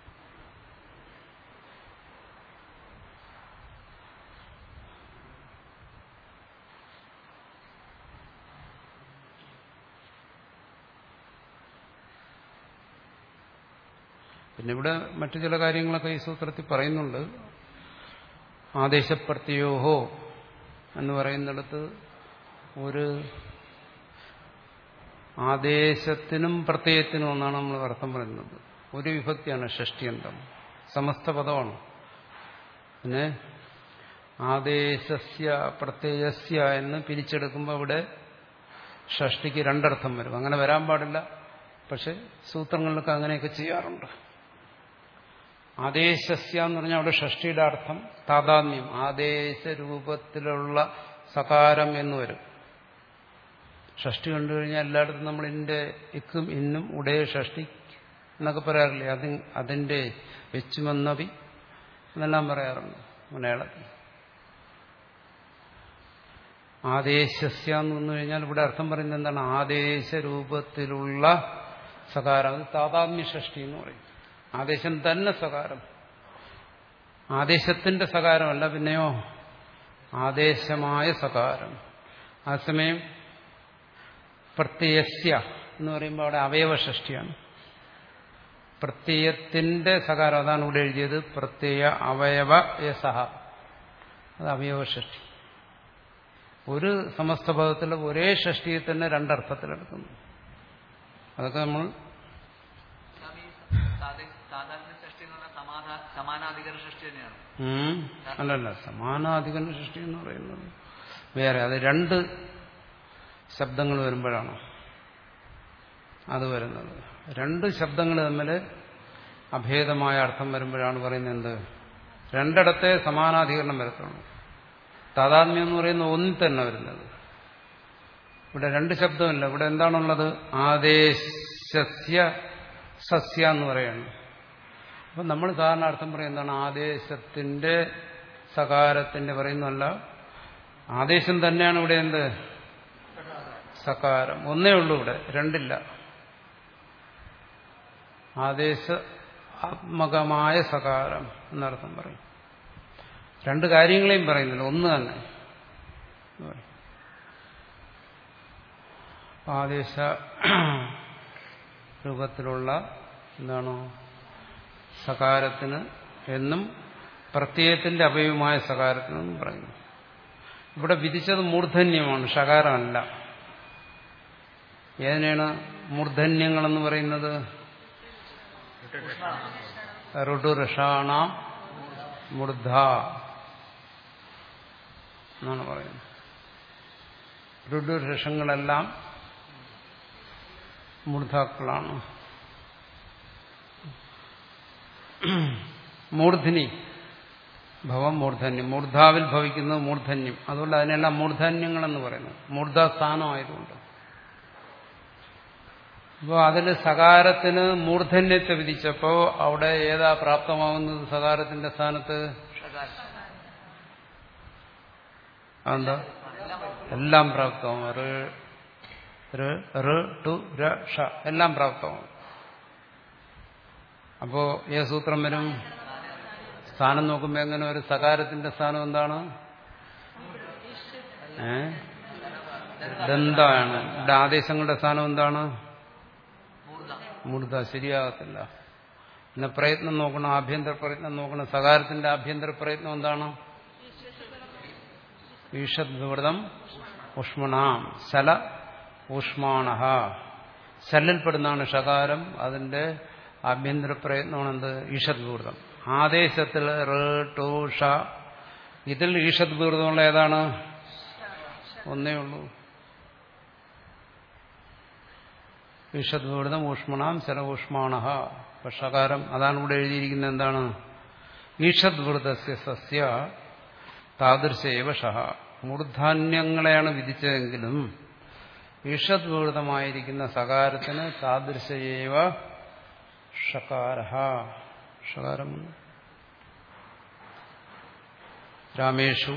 പിന്നെ ഇവിടെ മറ്റു ചില കാര്യങ്ങളൊക്കെ ഈ സൂത്രത്തിൽ പറയുന്നുണ്ട് ആദേശപ്രത്യോഹോ എന്ന് പറയുന്നിടത്ത് ഒരു ആദേശത്തിനും പ്രത്യയത്തിനും ഒന്നാണ് നമ്മൾ അർത്ഥം പറയുന്നത് ഒരു വിഭക്തിയാണ് ഷഷ്ടിയന്തം സമസ്ത പദമാണ് പിന്നെ ആദേശസ്യ പ്രത്യയസ്യ എന്ന് പിരിച്ചെടുക്കുമ്പോൾ അവിടെ ഷഷ്ടിക്ക് രണ്ടർത്ഥം വരും അങ്ങനെ വരാൻ പാടില്ല പക്ഷെ സൂത്രങ്ങളിലൊക്കെ അങ്ങനെയൊക്കെ ചെയ്യാറുണ്ട് ആദേശസ്യ എന്ന് പറഞ്ഞാൽ അവിടെ ഷഷ്ടിയുടെ അർത്ഥം താതാത്മ്യം ആദേശ രൂപത്തിലുള്ള സകാരം എന്ന് വരും ഷഷ്ടി കണ്ടു കഴിഞ്ഞാൽ എല്ലായിടത്തും നമ്മൾ ഇന്റെ ഇക്കും ഇന്നും ഉടേ ഷഷ്ടി എന്നൊക്കെ പറയാറില്ലേ അത് അതിന്റെ വെച്ചുമെന്നവി എന്നെല്ലാം പറയാറുണ്ട് മലയാളത്തിൽ ആദേശസ്യ എന്ന് വന്നു കഴിഞ്ഞാൽ ഇവിടെ അർത്ഥം പറയുന്നത് എന്താണ് ആദേശ രൂപത്തിലുള്ള സകാരം അത് താതാത്മ്യ ഷഷ്ടി എന്ന് പറയും ആദേശം തന്നെ സകാരം ആദേശത്തിന്റെ സകാരമല്ല പിന്നെയോ ആദേശമായ സകാരം ആ സമയം പ്രത്യയസ്യ എന്ന് പറയുമ്പോൾ അവിടെ അവയവഷ്ടിയാണ് പ്രത്യയത്തിന്റെ സകാരം അതാണ് ഇവിടെ എഴുതിയത് പ്രത്യയ അവയവ യസഹ അത് അവയവഷ്ടി ഒരു സമസ്ത പദത്തിൽ ഒരേ ഷഷ്ടിയെ തന്നെ രണ്ടർത്ഥത്തിലെടുക്കുന്നു അതൊക്കെ നമ്മൾ സ്വാമി, സാധ- സാധാരണ സൃഷ്ടി എന്ന് പറഞ്ഞാൽ സമാധാ സമാനാധികര സൃഷ്ടി തന്നെയാണ് ഉം. അല്ലല്ല സമാനാധികരണ സൃഷ്ടി എന്ന് പറയുന്നത് വേറെ അത് രണ്ട് ശബ്ദങ്ങൾ വരുമ്പോഴാണ് അത് വരുന്നത് രണ്ട് ശബ്ദങ്ങൾ തമ്മിൽ അഭേദമായ അർത്ഥം വരുമ്പോഴാണ് പറയുന്നത് എന്ത് രണ്ടിടത്തെ സമാനാധികരണം വരത്തുള്ളൂ താതാത്മ്യം എന്ന് പറയുന്ന ഒന്നിൽ തന്നെ വരുന്നത് ഇവിടെ രണ്ട് ശബ്ദമില്ല ഇവിടെ എന്താണുള്ളത് ആദേശസ്യ സസ്യ എന്ന് പറയുന്നു അപ്പം നമ്മൾ സാധാരണ അർത്ഥം പറയുന്നതാണ് ആദേശത്തിന്റെ സകാരത്തിന്റെ പറയുന്നതല്ല ആദേശം തന്നെയാണ് ഇവിടെ എന്ത് സകാരം ഒന്നേ ഉള്ളൂ ഇവിടെ രണ്ടില്ല ആദേശ ആത്മകമായ സകാരം എന്നർത്ഥം പറയും രണ്ട് കാര്യങ്ങളെയും പറയുന്നില്ല ഒന്ന് തന്നെ എന്ന് പറയും. ആദേശ രൂപത്തിലുള്ള എന്താണോ സകാരത്തിന് എന്നും പ്രത്യയത്തിന്റെ അവയവമായ സകാരത്തിനെന്നും പറയുന്നു ഇവിടെ വിധിച്ചത് മൂർധന്യമാണ് ഷകാരമല്ല ഏതിനാണ് മൂർധന്യങ്ങളെന്ന് പറയുന്നത് ഋടുരഷാണ മൂർധ എന്നാണ് പറയുന്നത് ഋടുരഷങ്ങളെല്ലാം മൂർധാക്കളാണ് മൂർധിനി ഭവം മൂർധന്യം മൂർധാവിൽ ഭവിക്കുന്നത് മൂർധന്യം അതുകൊണ്ട് അതിനെല്ലാം മൂർധന്യങ്ങളെന്ന് പറയുന്നു മൂർധാസ്ഥാനമായതുകൊണ്ട് അപ്പോൾ അതിൽ സകാരത്തിന് മൂർധന്യത്തെ വിധിച്ചപ്പോൾ അവിടെ ഏതാ പ്രാപ്തമാവുന്നത് സകാരത്തിന്റെ സ്ഥാനത്ത് ഷകാരം. അതെന്താ എല്ലാം വരും. എല്ലാം പ്രാപ്തമാവും റ്, റ്, റ്, ടു, ര, ഷ എല്ലാം പ്രാപ്തമാവും അപ്പോ ഏ സൂത്രം വരും സ്ഥാനം നോക്കുമ്പോൾ എങ്ങനെ ഒരു സകാരത്തിന്റെ സ്ഥാനം എന്താണ് ഏ ദന്താണ് ഇവിടെ ആദേശങ്ങളുടെ സ്ഥാനം എന്താണ് മൂർധ മൂർധ ശരിയാകത്തില്ല പിന്നെ പ്രയത്നം നോക്കണം ആഭ്യന്തര പ്രയത്നം നോക്കണം സകാരത്തിന്റെ ആഭ്യന്തര പ്രയത്നം എന്താണ് ഈഷദ്വൃതം ഉഷ്മണാം ശല ഊഷ്മാണ ശല്ലിൽപ്പെടുന്നതാണ് ഷകാരം അതിന്റെ ആഭ്യന്തര പ്രയത്നമാണ് എന്ത് ഈഷദ്വൃതം ആദേശത്തിൽ റ് ടു ഷ ഇതിൽ ഈഷദ്വൃതമുള്ള ഏതാണ് ഒന്നേ ഉള്ളൂ ഈഷദ്വൃതം ഊഷ്മണാം ശല ഊഷ്മാണ ഷകാരം അതാണ് ഇവിടെ എഴുതിയിരിക്കുന്നത് എന്താണ് ഈഷദ്വൃതസ്യ സസ്യ താദൃശേവ ഷഹ മൂർധാന്യങ്ങളെയാണ് വിധിച്ചതെങ്കിലും ഈഷദ്വൃതമായിരിക്കുന്ന സകാരത്തിന് താദൃശയേവ ഷകാര ഷകാരം രാമേഷു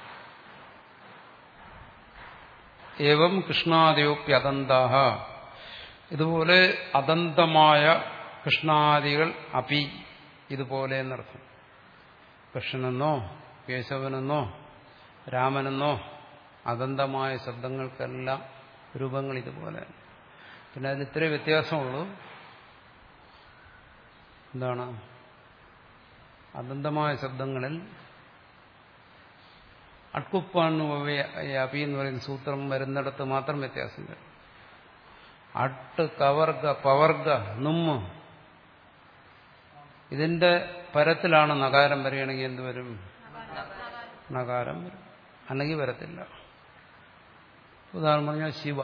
ഏവം കൃഷ്ണാദയോപ്യതന്താഹ ഇതുപോലെ അദന്തമായ കൃഷ്ണാദികൾ അപി ഇതുപോലെ എന്നർത്ഥം കൃഷ്ണനെന്നോ കേശവനെന്നോ രാമനെന്നോ അദന്തമായ ശബ്ദങ്ങൾക്കെല്ലാം രൂപങ്ങൾ ഇതുപോലെ പിന്നെ അതിൽ ഇത്രേ വ്യത്യാസമുള്ളൂ എന്താണ് അദന്തമായ ശബ്ദങ്ങളിൽ അട്കുപ്പാണുവ്യാപി എന്ന് പറയുന്ന സൂത്രം വരുന്നിടത്ത് മാത്രം വ്യത്യാസം വരും അട്ട് കവർഗ പവർഗ നുമ്മ് ഇതിന്റെ പരത്തിലാണ് നകാരം വരികയാണെങ്കിൽ എന്ത് വരും നകാരം വരും അല്ലെങ്കിൽ വരത്തില്ല ഉദാഹരണം പറഞ്ഞാൽ ശിവ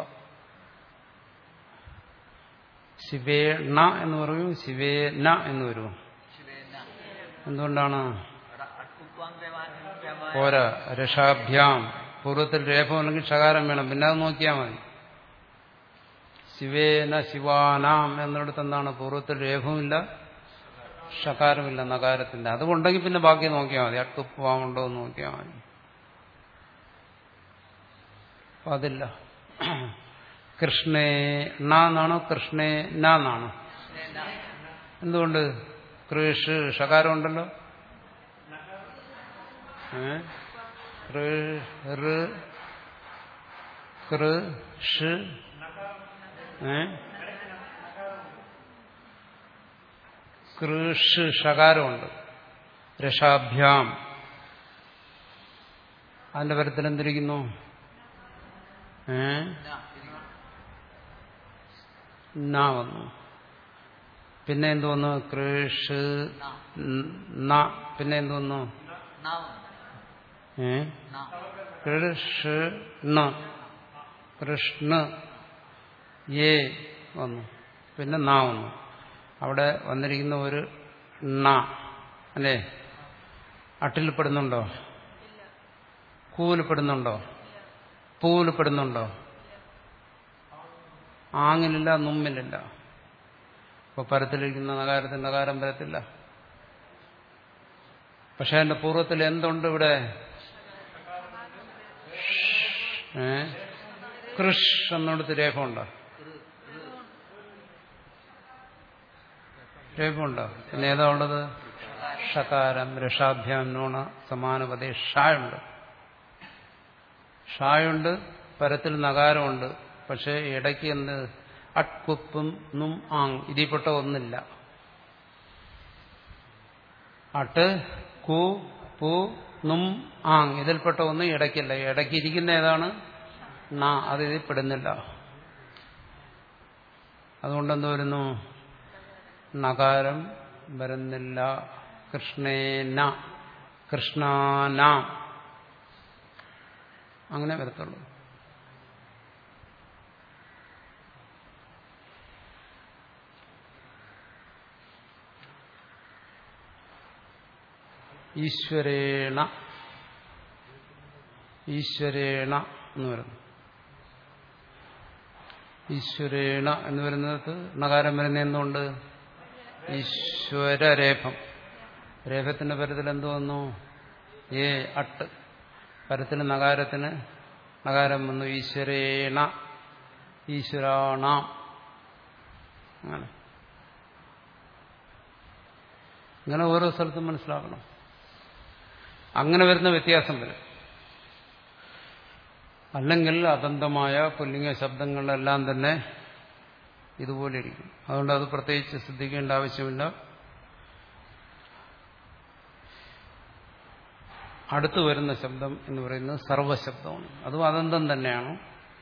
ശിവേണ എന്ന് പറയും ശിവേന എന്ന് വരും ശിവേന എന്തുകൊണ്ടാണ് അവിടെ അട്കുപ്പാൻ വ്യവഹാരം പോരാ രഷാഭ്യാം പൂർവ്വത്തിൽ രേഖം അല്ലെങ്കിൽ ഷകാരം വേണം പിന്നെ അത് നോക്കിയാൽ മതി ശിവേന ശിവാനാം എന്നിടത്ത് എന്താണ് പൂർവ്വത്തിൽ രേഖവുമില്ല ഷകാരമില്ല നകാരത്തിന്റെ അതുകൊണ്ടെങ്കിൽ പിന്നെ ബാക്കി നോക്കിയാൽ മതി അട്ടുപ്പാവുണ്ടോ എന്ന് നോക്കിയാൽ മതി അപ്പൊ അതില്ല കൃഷ്ണേ എന്നാണോ കൃഷ്ണേ എന്നാണോ എന്തുകൊണ്ട് കൃഷ് ഷകാരം ഉണ്ടല്ലോ ഏ? കൃ, ഋ, കൃ, ഷ്, ഏ? കൃഷ് ഷകാരമുണ്ട് രഷാഭ്യാം അതിന്റെ പരത്തിൽ എന്തിരിക്കുന്നു ഏ ന വന്നു പിന്നെ എന്ത് വന്നു കൃഷ് ന പിന്നെ എന്ത് വന്നു ഏ കൃഷ്ണ കൃഷ്ണ ഏ വന്നു പിന്നെ ന വന്നു അവിടെ വന്നിരിക്കുന്ന ഒരു ണ അല്ലേ അട്ടിൽ പെടുന്നുണ്ടോ കൂവിൽ പെടുന്നുണ്ടോ പൂവിൽ പെടുന്നുണ്ടോ ആങ്ങിലില്ല നുമ്മിലില്ല ഇപ്പൊ പരത്തിലിരിക്കുന്ന നഗാരത്തിന് നഗാരം വരത്തില്ല പക്ഷെ അതിന്റെ പൂർവ്വത്തിൽ എന്തുണ്ട് ഇവിടെ ഏ കൃഷ് എന്നിടത്ത് രേഖമുണ്ടോ രേഖമുണ്ടോ പിന്നെ ഏതാ ഉള്ളത് ഷകാരം രഷാഭ്യാം നോണ സമാനപതേ ഷായുണ്ട് ഷായുണ്ട് പരത്തിൽ നകാരമുണ്ട് പക്ഷെ ഇടയ്ക്ക് എന്ത് അട്കുപ്പും നും ആങ് ഇതിൽപ്പെട്ട ഒന്നില്ല അട്ട് കു പു നും ആങ് ഇതിൽപ്പെട്ട ഒന്നും ഇടയ്ക്കില്ല ഇടയ്ക്ക് ഇരിക്കുന്ന ഏതാണ് ന അത് ഇതിൽ പെടുന്നില്ല അതുകൊണ്ടെന്ത് വരുന്നു നകാരം വരുന്നില്ല കൃഷ്ണേന കൃഷ്ണാന അങ്ങനെ വരത്തുള്ളൂ ഈശ്വരേണ ഈശ്വരേണ എന്ന് വരുന്നു ഈശ്വരേണ എന്ന് വരുന്നത് നകാരം വരുന്ന എന്തുകൊണ്ട് ഈശ്വരരേഖം രേഖത്തിന്റെ പരത്തിൽ എന്ത് വന്നു ഏ അട്ട് പരത്തിന് നകാരത്തിന് നകാരം വന്നു ഈശ്വരേണ ഈശ്വരാണ അങ്ങനെ ഇങ്ങനെ ഓരോ സ്ഥലത്തും മനസ്സിലാക്കണം അങ്ങനെ വരുന്ന വ്യത്യാസം വരും അല്ലെങ്കിൽ അതന്തമായ പുല്ലിംഗ ശബ്ദങ്ങളിലെല്ലാം തന്നെ ഇതുപോലെ ഇരിക്കും അതുകൊണ്ട് അത് പ്രത്യേകിച്ച് ശ്രദ്ധിക്കേണ്ട ആവശ്യമില്ല അടുത്തു വരുന്ന ശബ്ദം എന്ന് പറയുന്നത് സർവശബ്ദമാണ് അതും അതന്തം തന്നെയാണ്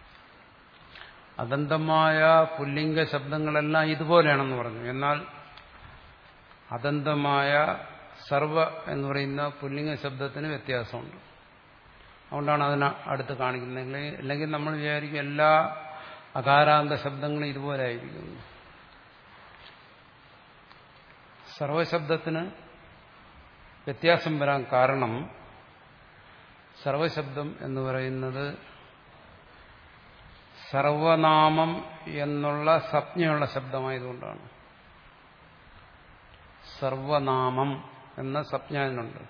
അതന്തമായ പുല്ലിംഗ ശബ്ദങ്ങളെല്ലാം ഇതുപോലെയാണെന്ന് പറഞ്ഞു എന്നാൽ അതന്തമായ സർവ എന്ന് പറയുന്ന പുല്ലിംഗ ശബ്ദത്തിന് വ്യത്യാസമുണ്ട് അതുകൊണ്ടാണ് അതിനെ അടുത്ത് കാണിക്കുന്നത് അല്ലെങ്കിൽ നമ്മൾ വിചാരിക്കും എല്ലാ അകാരാന്ത ശബ്ദങ്ങളും ഇതുപോലെ ആയിരിക്കുന്നു സർവശബ്ദത്തിന് വ്യത്യാസം വരാൻ കാരണം സർവശബ്ദം എന്ന് പറയുന്നത് സർവനാമം എന്നുള്ള സപ്ഞയുള്ള ശബ്ദമായതുകൊണ്ടാണ് സർവനാമം എന്ന സപ്ഞാനുണ്ട്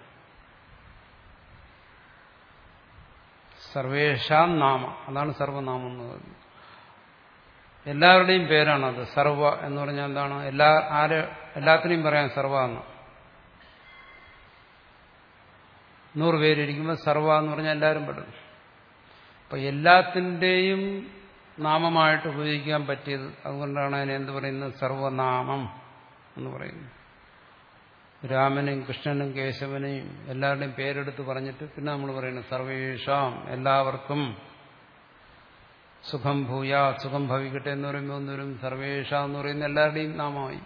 സർവേഷാം നാമ അതാണ് സർവനാമം എന്ന് പറയുന്നത് എല്ലാവരുടെയും പേരാണത് സർവ എന്ന് പറഞ്ഞാൽ എന്താണ് എല്ലാ ആര് എല്ലാത്തിനെയും പറയാം സർവ എന്ന് നൂറ് പേരിരിക്കുമ്പോൾ സർവ എന്ന് പറഞ്ഞാൽ എല്ലാവരും പെടും അപ്പൊ എല്ലാത്തിൻ്റെയും നാമമായിട്ട് ഉപയോഗിക്കാൻ പറ്റിയത് അതുകൊണ്ടാണ് അതിനെ എന്ത് പറയുന്നത് സർവനാമം എന്ന് പറയുന്നത് രാമനെയും കൃഷ്ണനും കേശവനെയും എല്ലാവരുടെയും പേരെടുത്ത് പറഞ്ഞിട്ട് പിന്നെ നമ്മൾ പറയുന്നത് സർവേഷാം എല്ലാവർക്കും സുഖം ഭൂയ സുഖം ഭവിക്കട്ടെ എന്ന് പറയുമ്പോൾ ഒന്നൊരും സർവേഷ എന്ന് പറയുന്ന എല്ലാവരുടെയും നാമമായി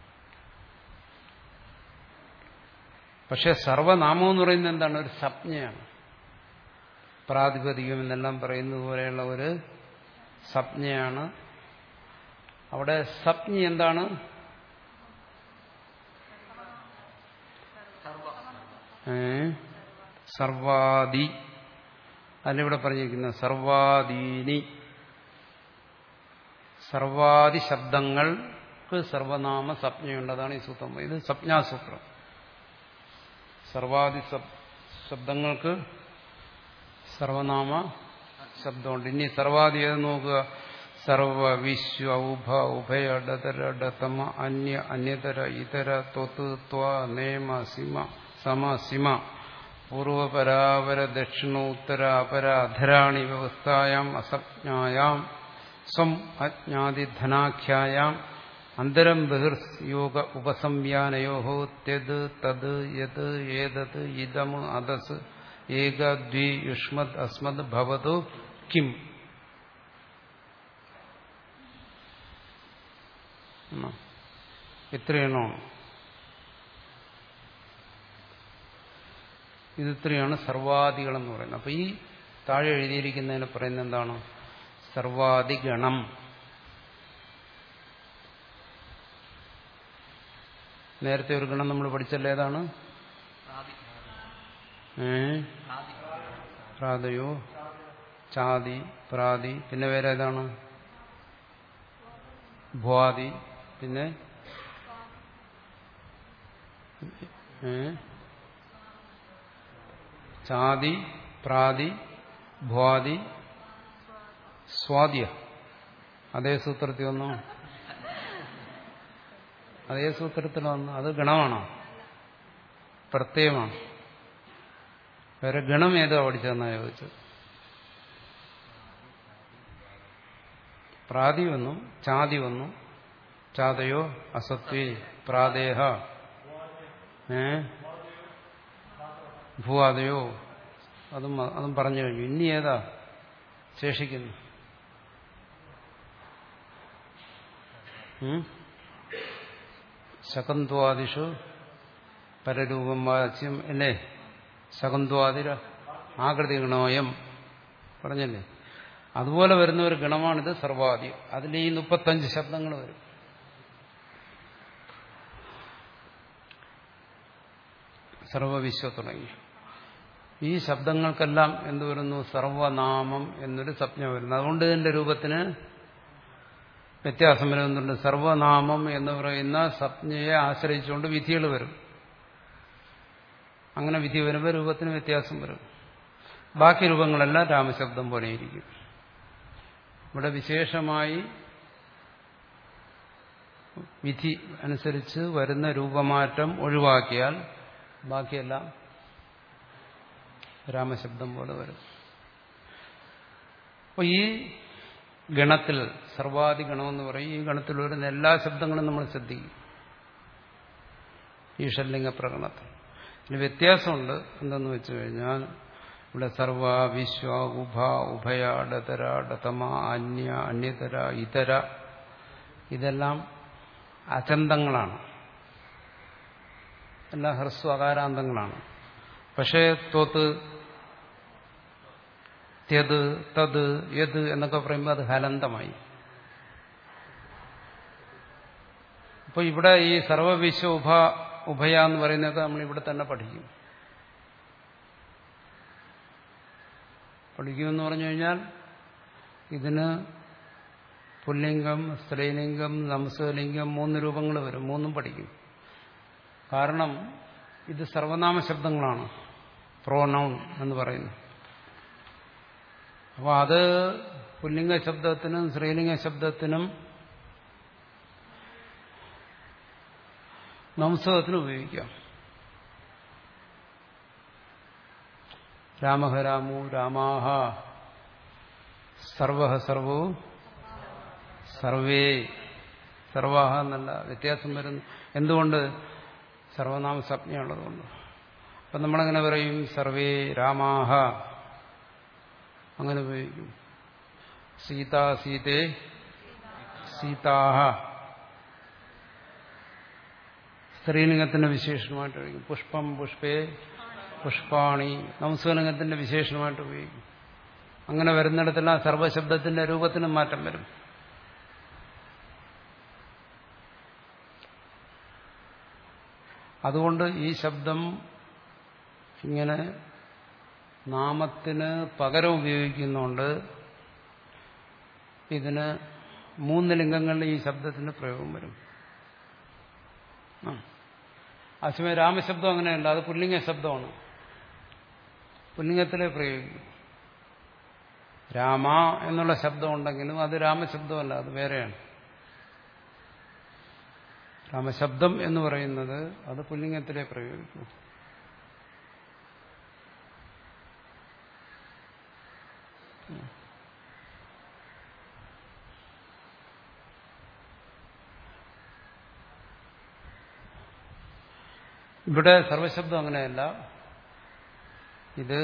പക്ഷെ സർവനാമം എന്ന് പറയുന്നത് എന്താണ് ഒരു സംജ്ഞയാണ് പ്രാതിപതികം എന്നെല്ലാം പറയുന്നത് പോലെയുള്ള ഒരു സംജ്ഞയാണ് അവിടെ സംജ്ഞ എന്താണ് ഏ സർവാദി അതിലിവിടെ പറഞ്ഞിരിക്കുന്ന സർവാദീനി സർവാദി ശബ്ദങ്ങൾക്ക് സർവനാമ സപ്ഞയുണ്ട് അതാണ് ഈ സൂത്രം ഇത് സപ്ഞാസൂത്രം സർവാദി ശബ്ദങ്ങൾക്ക് സർവനാമ ശബ്ദമുണ്ട് ഇനി സർവാദി ഏത് നോക്കുക സർവ വിശ്വ ഉഭ ഉഭയ ഡതര ഡതമ അന്യ അന്യതര ഇതര ത്വത്ത് ത്വ നേമ സിമ സമ സിമ പൂർവപരാപര ദക്ഷിണോത്തര അപര അധരാണി വ്യവസ്ഥായാം അസജ്ഞായാം സ്വം അജ്ഞാതിധനാഖ്യായാം അന്തരം ബഹിർയോഗ ഉപസംയാനയോ ത്യത് തത് യത് ഏതത് ഇതം അതസ് ഏക ദ്വി യുഷ്മത് അസ്മത് ഭവതു കിം ഇത്രയാണോ ഇത് ഇത്രയാണ് സർവാദികളെന്ന് പറയുന്നത് അപ്പൊ ഈ താഴെ എഴുതിയിരിക്കുന്നതിന് പറയുന്നത് എന്താണ് സർവാദിഗണം നേരത്തെ ഒരു ഗണം നമ്മൾ പഠിച്ചല്ലേ ഏതാണ് ഏ പ്രാതയോ ചാതി പ്രാതി പിന്നെ വേറെ ഏതാണ് ഭ്വാദി പിന്നെ ഏ ചാതി പ്രാതി ഭ്വാദി സ്വാദ്യ അതേ സൂത്രത്തിൽ വന്നോ അതേ സൂത്രത്തിൽ വന്നു അത് ഗണമാണോ പ്രത്യയമാണ് വേറെ ഗണം ഏതോ പഠിച്ചതെന്നാ ചോദിച്ചത് പ്രാതി വന്നു ചാതി വന്നു ചാതയോ അസത്വേ പ്രാദേഹ ഏ ഭൂവാദയോ അതും അതും പറഞ്ഞു കഴിഞ്ഞു ഇനി ഏതാ ശേഷിക്കുന്നു ശകന്ത്വാദിഷു പരരൂപം വാച്യം അല്ലേ ശകന്ത്വാതിര ആകൃതി ഗണോയം പറഞ്ഞല്ലേ അതുപോലെ വരുന്ന ഒരു ഗണമാണിത് സർവാദി അതിൽ ഈ മുപ്പത്തഞ്ച് ശബ്ദങ്ങൾ വരും സർവവിശ്വ തുടങ്ങി ഈ ശബ്ദങ്ങൾക്കെല്ലാം എന്ത് വരുന്നു സർവനാമം എന്നൊരു സംജ്ഞ വരുന്നു അതുകൊണ്ട് ഇതിന്റെ രൂപത്തിന് വ്യത്യാസം വരുന്നുണ്ട് സർവനാമം എന്ന് പറയുന്ന സംജ്ഞയെ ആശ്രയിച്ചുകൊണ്ട് വിധികൾ വരും അങ്ങനെ വിധി വരുമ്പോൾ രൂപത്തിന് വ്യത്യാസം വരും ബാക്കി രൂപങ്ങളെല്ലാം രാമശബ്ദം പോലെയിരിക്കും ഇവിടെ വിശേഷമായി വിധി അനുസരിച്ച് വരുന്ന രൂപമാറ്റം ഒഴിവാക്കിയാൽ ബാക്കിയെല്ലാം രാമശബ്ദം പോലെ വരും അപ്പോൾ ഈ ഗണത്തിൽ സർവാദി ഗണമെന്ന് പറയും ഈ ഗണത്തിൽ വരുന്ന എല്ലാ ശബ്ദങ്ങളും നമ്മൾ ശ്രദ്ധിക്കും ഈ ഷല്ലിംഗ പ്രകടനത്തിൽ ഇതിന് വ്യത്യാസമുണ്ട് എന്തെന്ന് വെച്ചു കഴിഞ്ഞാൽ ഇവിടെ സർവ വിശ്വ ഉഭ ഉഭയ ഡതര ഡതമ അന്യ അന്യതര ഇതര ഇതെല്ലാം അചന്തങ്ങളാണ് എല്ലാം ഹ്രസ്വ അകാരാന്തങ്ങളാണ് പക്ഷേ തോത്ത് ത്യത് തത് യത് എന്നൊക്കെ പറയുമ്പോൾ അത് ഹലന്തമായി അപ്പോൾ ഇവിടെ ഈ സർവവിശ്വ ഉഭ ഉഭയ എന്ന് പറയുന്നതൊക്കെ നമ്മൾ ഇവിടെ തന്നെ പഠിക്കും പഠിക്കുമെന്ന് പറഞ്ഞു കഴിഞ്ഞാൽ ഇതിന് പുല്ലിംഗം സ്ത്രീലിംഗം നംസലിംഗം മൂന്ന് രൂപങ്ങൾ വരും മൂന്നും പഠിക്കും കാരണം ഇത് സർവനാമ ശബ്ദങ്ങളാണ് പ്രോനൗൺ എന്ന് പറയുന്നു അപ്പോൾ അത് പുല്ലിംഗ ശബ്ദത്തിനും സ്ത്രീലിംഗ ശബ്ദത്തിനും നംസകത്തിനും ഉപയോഗിക്കാം രാമഹ രാമു രാമാഹ സർവ സർവോ സർവേ സർവാഹ എന്നല്ല വ്യത്യാസം വരുന്നു എന്തുകൊണ്ട് സർവനാമ സംജ്ഞയുള്ളതുകൊണ്ട് അപ്പം നമ്മളെങ്ങനെ പറയും സർവേ രാമാഹ അങ്ങനെ ഉപയോഗിക്കും സീത സീതേ സീതാഹ സ്ത്രീലിംഗത്തിന്റെ വിശേഷണമായിട്ട് ഉപയോഗിക്കും പുഷ്പം പുഷ്പേ പുഷ്പാണി നംസ്വലിംഗത്തിന്റെ വിശേഷണമായിട്ട് ഉപയോഗിക്കും അങ്ങനെ വരുന്നിടത്തെല്ലാം സർവശബ്ദത്തിന്റെ രൂപത്തിനും മാറ്റം വരും അതുകൊണ്ട് ഈ ശബ്ദം ഇങ്ങനെ നാമത്തിന് പകരം ഉപയോഗിക്കുന്നുണ്ട് ഇതിന് മൂന്ന് ലിംഗങ്ങളിൽ ഈ ശബ്ദത്തിന് പ്രയോഗം വരും അശ്വമേ രാമശബ്ദം അങ്ങനെയല്ല അത് പുല്ലിംഗ ശബ്ദമാണ് പുല്ലിംഗത്തിലെ പ്രയോഗിക്കും രാമ എന്നുള്ള ശബ്ദം ഉണ്ടെങ്കിലും അത് രാമശബ്ദമല്ല അത് വേറെയാണ് രാമശബ്ദം എന്ന് പറയുന്നത് അത് പുല്ലിംഗത്തിലെ പ്രയോഗിക്കും ഇവിടെ സർവശബ്ദം അങ്ങനെയല്ല ഇത്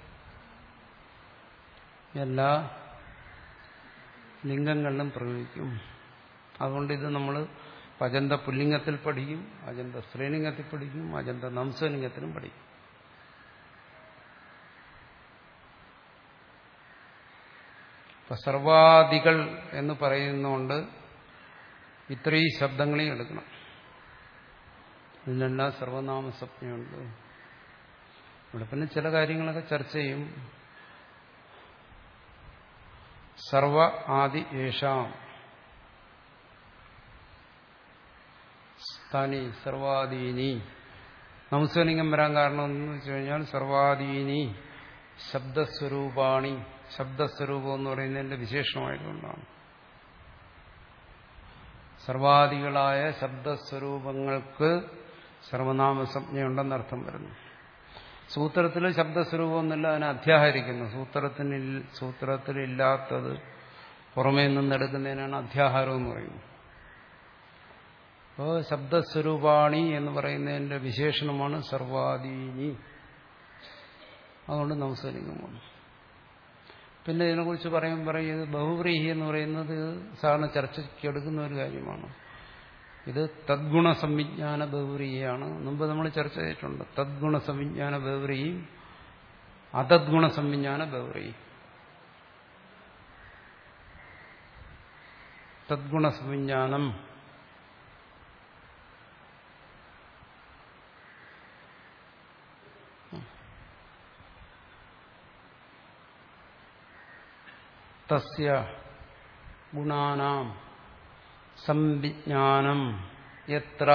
എല്ലാ ലിംഗങ്ങളിലും പ്രയോഗിക്കും അതുകൊണ്ട് ഇത് നമ്മൾ അജന്ത പുല്ലിംഗത്തിൽ പഠിക്കും അജന്ത സ്ത്രീലിംഗത്തിൽ പഠിക്കും അജന്ത നംസലിംഗത്തിലും പഠിക്കും ഇപ്പൊ സർവാദികൾ എന്ന് പറയുന്നതുകൊണ്ട് ഇത്രയും ശബ്ദങ്ങളെയും എടുക്കണം ഇതിനെല്ലാം സർവനാമ സ്വപ്നമുണ്ട് ഇവിടെ പിന്നെ ചില കാര്യങ്ങളൊക്കെ ചർച്ച ചെയ്യും സർവ ആദി യേഷാം സ്ഥാനി സർവാദീനി നംസലിംഗം വരാൻ കാരണം എന്ന് വെച്ച് കഴിഞ്ഞാൽ സർവാദീനി ശബ്ദസ്വരൂപാണി ശബ്ദസ്വരൂപം എന്ന് പറയുന്നതിന്റെ വിശേഷമായതുകൊണ്ടാണ് സർവാദികളായ ശബ്ദസ്വരൂപങ്ങൾക്ക് സർവനാമ സംജ്ഞയുണ്ടെന്നർത്ഥം വരുന്നു സൂത്രത്തിൽ ശബ്ദസ്വരൂപമൊന്നുമില്ല അതിനെ അധ്യാഹരിക്കുന്നു സൂത്രത്തിന് സൂത്രത്തിലില്ലാത്തത് പുറമേ നിന്നെടുക്കുന്നതിനാണ് അധ്യാഹാരം എന്ന് പറയുന്നത് അപ്പോൾ ശബ്ദസ്വരൂപാണി എന്ന് പറയുന്നതിന്റെ വിശേഷണമാണ് സർവാദീനി അതുകൊണ്ട് നമസ്കരിക്കുമ്പോൾ പിന്നെ ഇതിനെക്കുറിച്ച് പറയും പറയും ഇത് ബഹുവ്രീഹി എന്ന് പറയുന്നത് സാധാരണ ചർച്ചയ്ക്ക് എടുക്കുന്ന ഒരു കാര്യമാണ് ഇത് തദ്ഗുണ സംവിജ്ഞാന ബഹുവ്രീഹിയാണ് മുമ്പ് നമ്മൾ ചർച്ച ചെയ്തിട്ടുണ്ട് തദ്ഗുണ സംവിജ്ഞാന ബഹുവ്രീഹി അതദ്ഗുണ സംവിജ്ഞാന ബഹുവ്രീഹി തദ്ഗുണ സംവിജ്ഞാനം തസ്യ ഗുണാനാം സംവിജ്ഞാനം എത്ര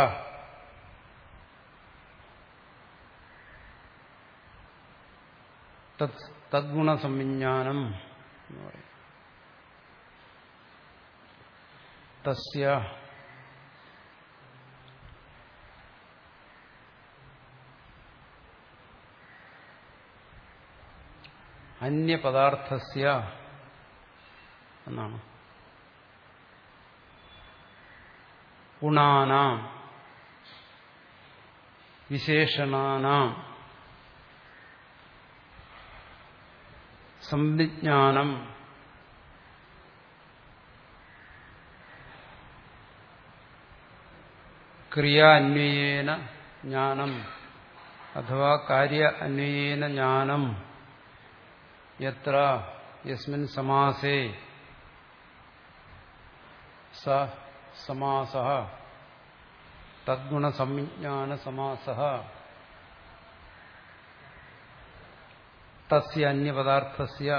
തദ്ഗുണ സംവിജ്ഞാനം എന്ന് പറയും തസ്യ അന്യപദാർത്ഥസ്യ എന്നാണ് ഗുണാനാം വിശേഷണാനാം സംവിജ്ഞാനം ക്രിയ അന്വയേന ജ്ഞാനം അഥവാ കാര്യ അന്വയേന ജ്ഞാനം യത്ര യസ്മിൻ സമാസേ സ സമാസ തദ്ഗുണസംജ്ഞാന സമാസ തസ്യ അന്യപദാർത്ഥസ്യ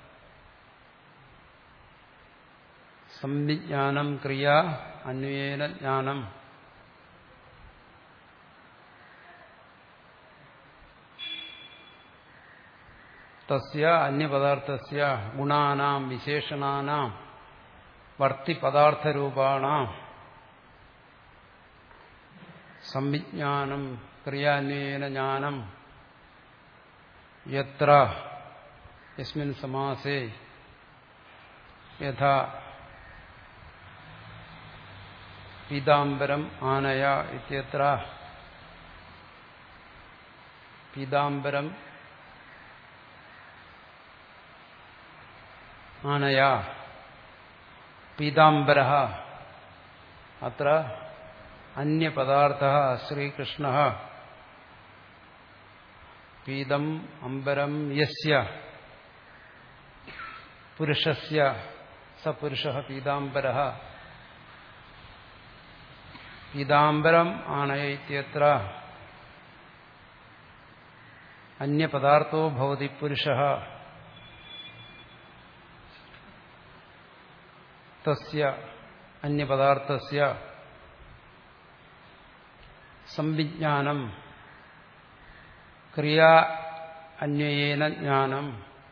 സംവിജ്ഞാനം ക്രിയ അന്വയേന ജ്ഞാനം തസ്യ അന്യപദാർത്ഥസ്യ ഗുണാനാം വിശേഷണാനാം വർത്തിപദാർത്ഥരൂപാണാം സംവിജ്ഞാനം ക്രിയാന്വേന ജ്ഞാനം യത്ര യസ്മിൻ സമാസേ യഥാ പീതാംബരം ആനയ ഇത്യത്ര പീതാംബരം ആനയ പീതാംബര അത്ര അന്യപദാർത്ഥ ശ്രീകൃഷ്ണ പീതം അംബരം യസ്യ പുരുഷസ്യ സ പുരുഷ പീതാംബര പീതാംബരം ആണയ ഇത്യത്ര അന്യപദാർത്ഥോ ഭവതി പുരുഷ തസ്യ അന്യപദാർത്ഥസ്യ സംവിജ്ഞാനം ക്രിയാ അന്വയേന ജ്ഞാനം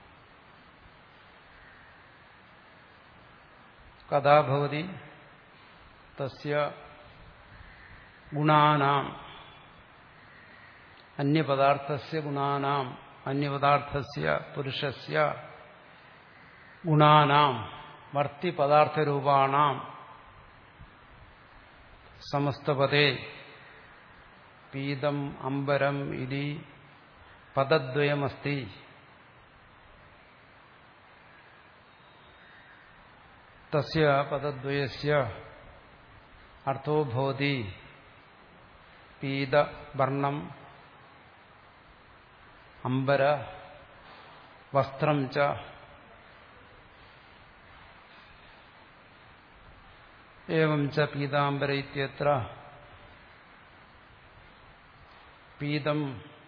കഥാ ഭവതി തസ്യ ഗുണാനാം അന്യപദാർത്ഥസ്യ ഗുണാനാം അന്യപദാർത്ഥസ്യ പുരുഷസ്യ ഗുണാനാം വർത്തിപദാർത്ഥരൂപാണാം സമസ്തപദേ പീതം അംബരം ഇതി പദദ്വയമസ്തി തസ്യ പദദ്വയസ്യ അർത്ഥോ ഭവതി പീതവർണം അംബര വസ്ത്രം ച एवं च पीताम्बर इत्यत्र पीतम्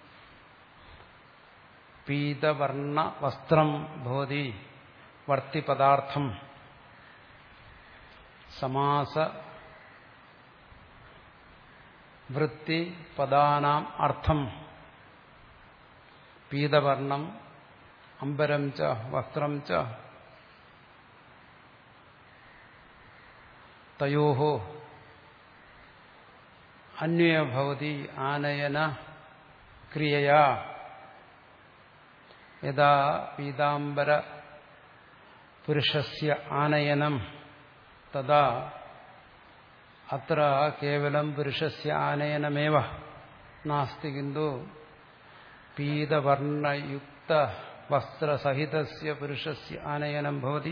पीतवर्णवस्त्रम् भवति वर्तिपदार्थम् समास वृत्तिपदानाम् अर्थम् पीतवर्णम् अम्बरम् च वस्त्रम् च തയോः അന്വയഭവതി ആനയന ക്രിയയാ യഥാ പീതാംബര പുരുഷസ്യ ആനയനം തഥാ അത്ര കേവലം പുരുഷസ്യ ആനയനമേവ നാസ്തി കിന്തു പീതവർണയുക്ത വസ്ത്രസഹിതസ്യ പുരുഷസ്യ ആനയനം ഭവതി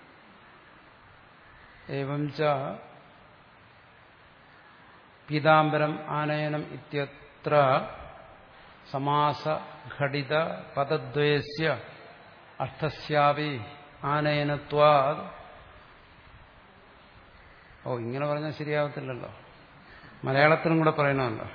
एवं च പീതാംബരം ആനയനം ഇത്യത്ര സമാസഘടിത പദദ്വയസ്യ അർത്ഥസ്യാവി ആനയനത്വാ ഓ ഇങ്ങനെ പറഞ്ഞാൽ ശരിയാവത്തില്ലല്ലോ മലയാളത്തിലും കൂടെ പറയണമല്ലോ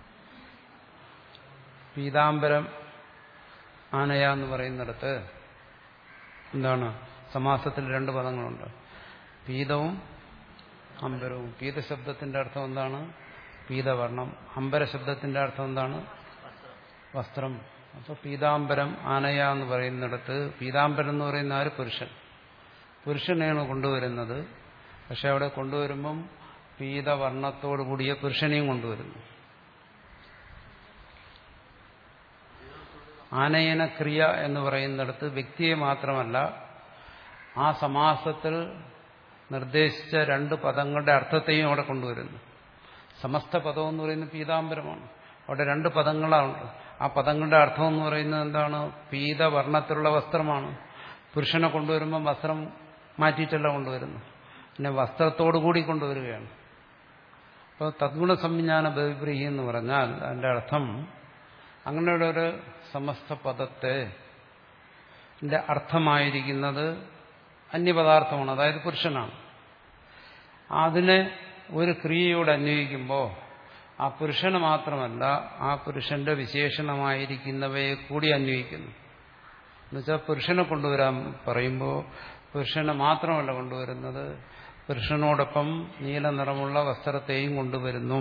പീതാംബരം ആനയ എന്ന് പറയുന്നിടത്ത് എന്താണ് സമാസത്തിൽ രണ്ട് പദങ്ങളുണ്ട് പീതവും അമ്പരവും പീതശബ്ദത്തിന്റെ അർത്ഥം എന്താണ് പീതവർണം അമ്പര ശബ്ദത്തിന്റെ അർത്ഥം എന്താണ് വസ്ത്രം അപ്പൊ പീതാംബരം ആനയ എന്ന് പറയുന്നിടത്ത് പീതാംബരം എന്ന് പറയുന്ന ആര് പുരുഷൻ പുരുഷനെയാണ് കൊണ്ടുവരുന്നത് പക്ഷെ അവിടെ കൊണ്ടുവരുമ്പം പീതവർണ്ണത്തോടു കൂടിയ പുരുഷനെയും കൊണ്ടുവരുന്നു ആനയന ക്രിയ എന്ന് പറയുന്നിടത്ത് വ്യക്തിയെ മാത്രമല്ല ആ സമാസത്തിൽ നിർദ്ദേശിച്ച രണ്ട് പദങ്ങളുടെ അർത്ഥത്തെയും അവിടെ കൊണ്ടുവരുന്നു സമസ്ത പദം എന്ന് പറയുന്നത് പീതാംബരമാണ് അവിടെ രണ്ട് പദങ്ങളാണ് ആ പദങ്ങളുടെ അർത്ഥം എന്ന് പറയുന്നത് എന്താണ് പീതവർണ്ണത്തിലുള്ള വസ്ത്രമാണ് പുരുഷനെ കൊണ്ടുവരുമ്പോൾ വസ്ത്രം മാറ്റിയിട്ടല്ല കൊണ്ടുവരുന്നു പിന്നെ വസ്ത്രത്തോടു കൂടി കൊണ്ടുവരികയാണ് അപ്പോൾ തദ്ഗുണ സംവിജ്ഞാന ബഹിബ്രീഹി എന്ന് പറഞ്ഞാൽ അതിൻ്റെ അർത്ഥം അങ്ങനെയുള്ള ഒരു സമസ്ത പദത്തെ ന്റെ അർത്ഥമായിരിക്കുന്നത് അന്യപദാർത്ഥമാണ് അതായത് പുരുഷനാണ് അതിനെ ഒരു ക്രിയയോട് അന്വയിക്കുമ്പോൾ ആ പുരുഷന് മാത്രമല്ല ആ പുരുഷന്റെ വിശേഷണമായിരിക്കുന്നവയെ കൂടി അന്വയിക്കുന്നു എന്നുവെച്ചാൽ പുരുഷനെ കൊണ്ടുവരാൻ പറയുമ്പോൾ പുരുഷനെ മാത്രമല്ല കൊണ്ടുവരുന്നത് പുരുഷനോടൊപ്പം നീല നിറമുള്ള വസ്ത്രത്തെയും കൊണ്ടുവരുന്നു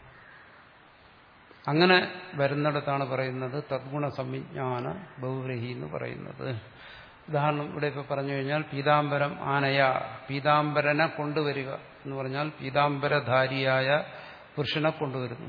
അങ്ങനെ വരുന്നിടത്താണ് പറയുന്നത് തദ്ഗുണ സംവിജ്ഞാന ബഹുരഹി എന്ന് പറയുന്നത് ഉദാഹരണം ഇവിടെ ഇപ്പോൾ പറഞ്ഞു കഴിഞ്ഞാൽ പീതാംബരം ആനയ പീതാംബരനെ കൊണ്ടുവരിക എന്ന് പറഞ്ഞാൽ പീതാംബരധാരിയായ പുരുഷനെ കൊണ്ടുവരുന്നു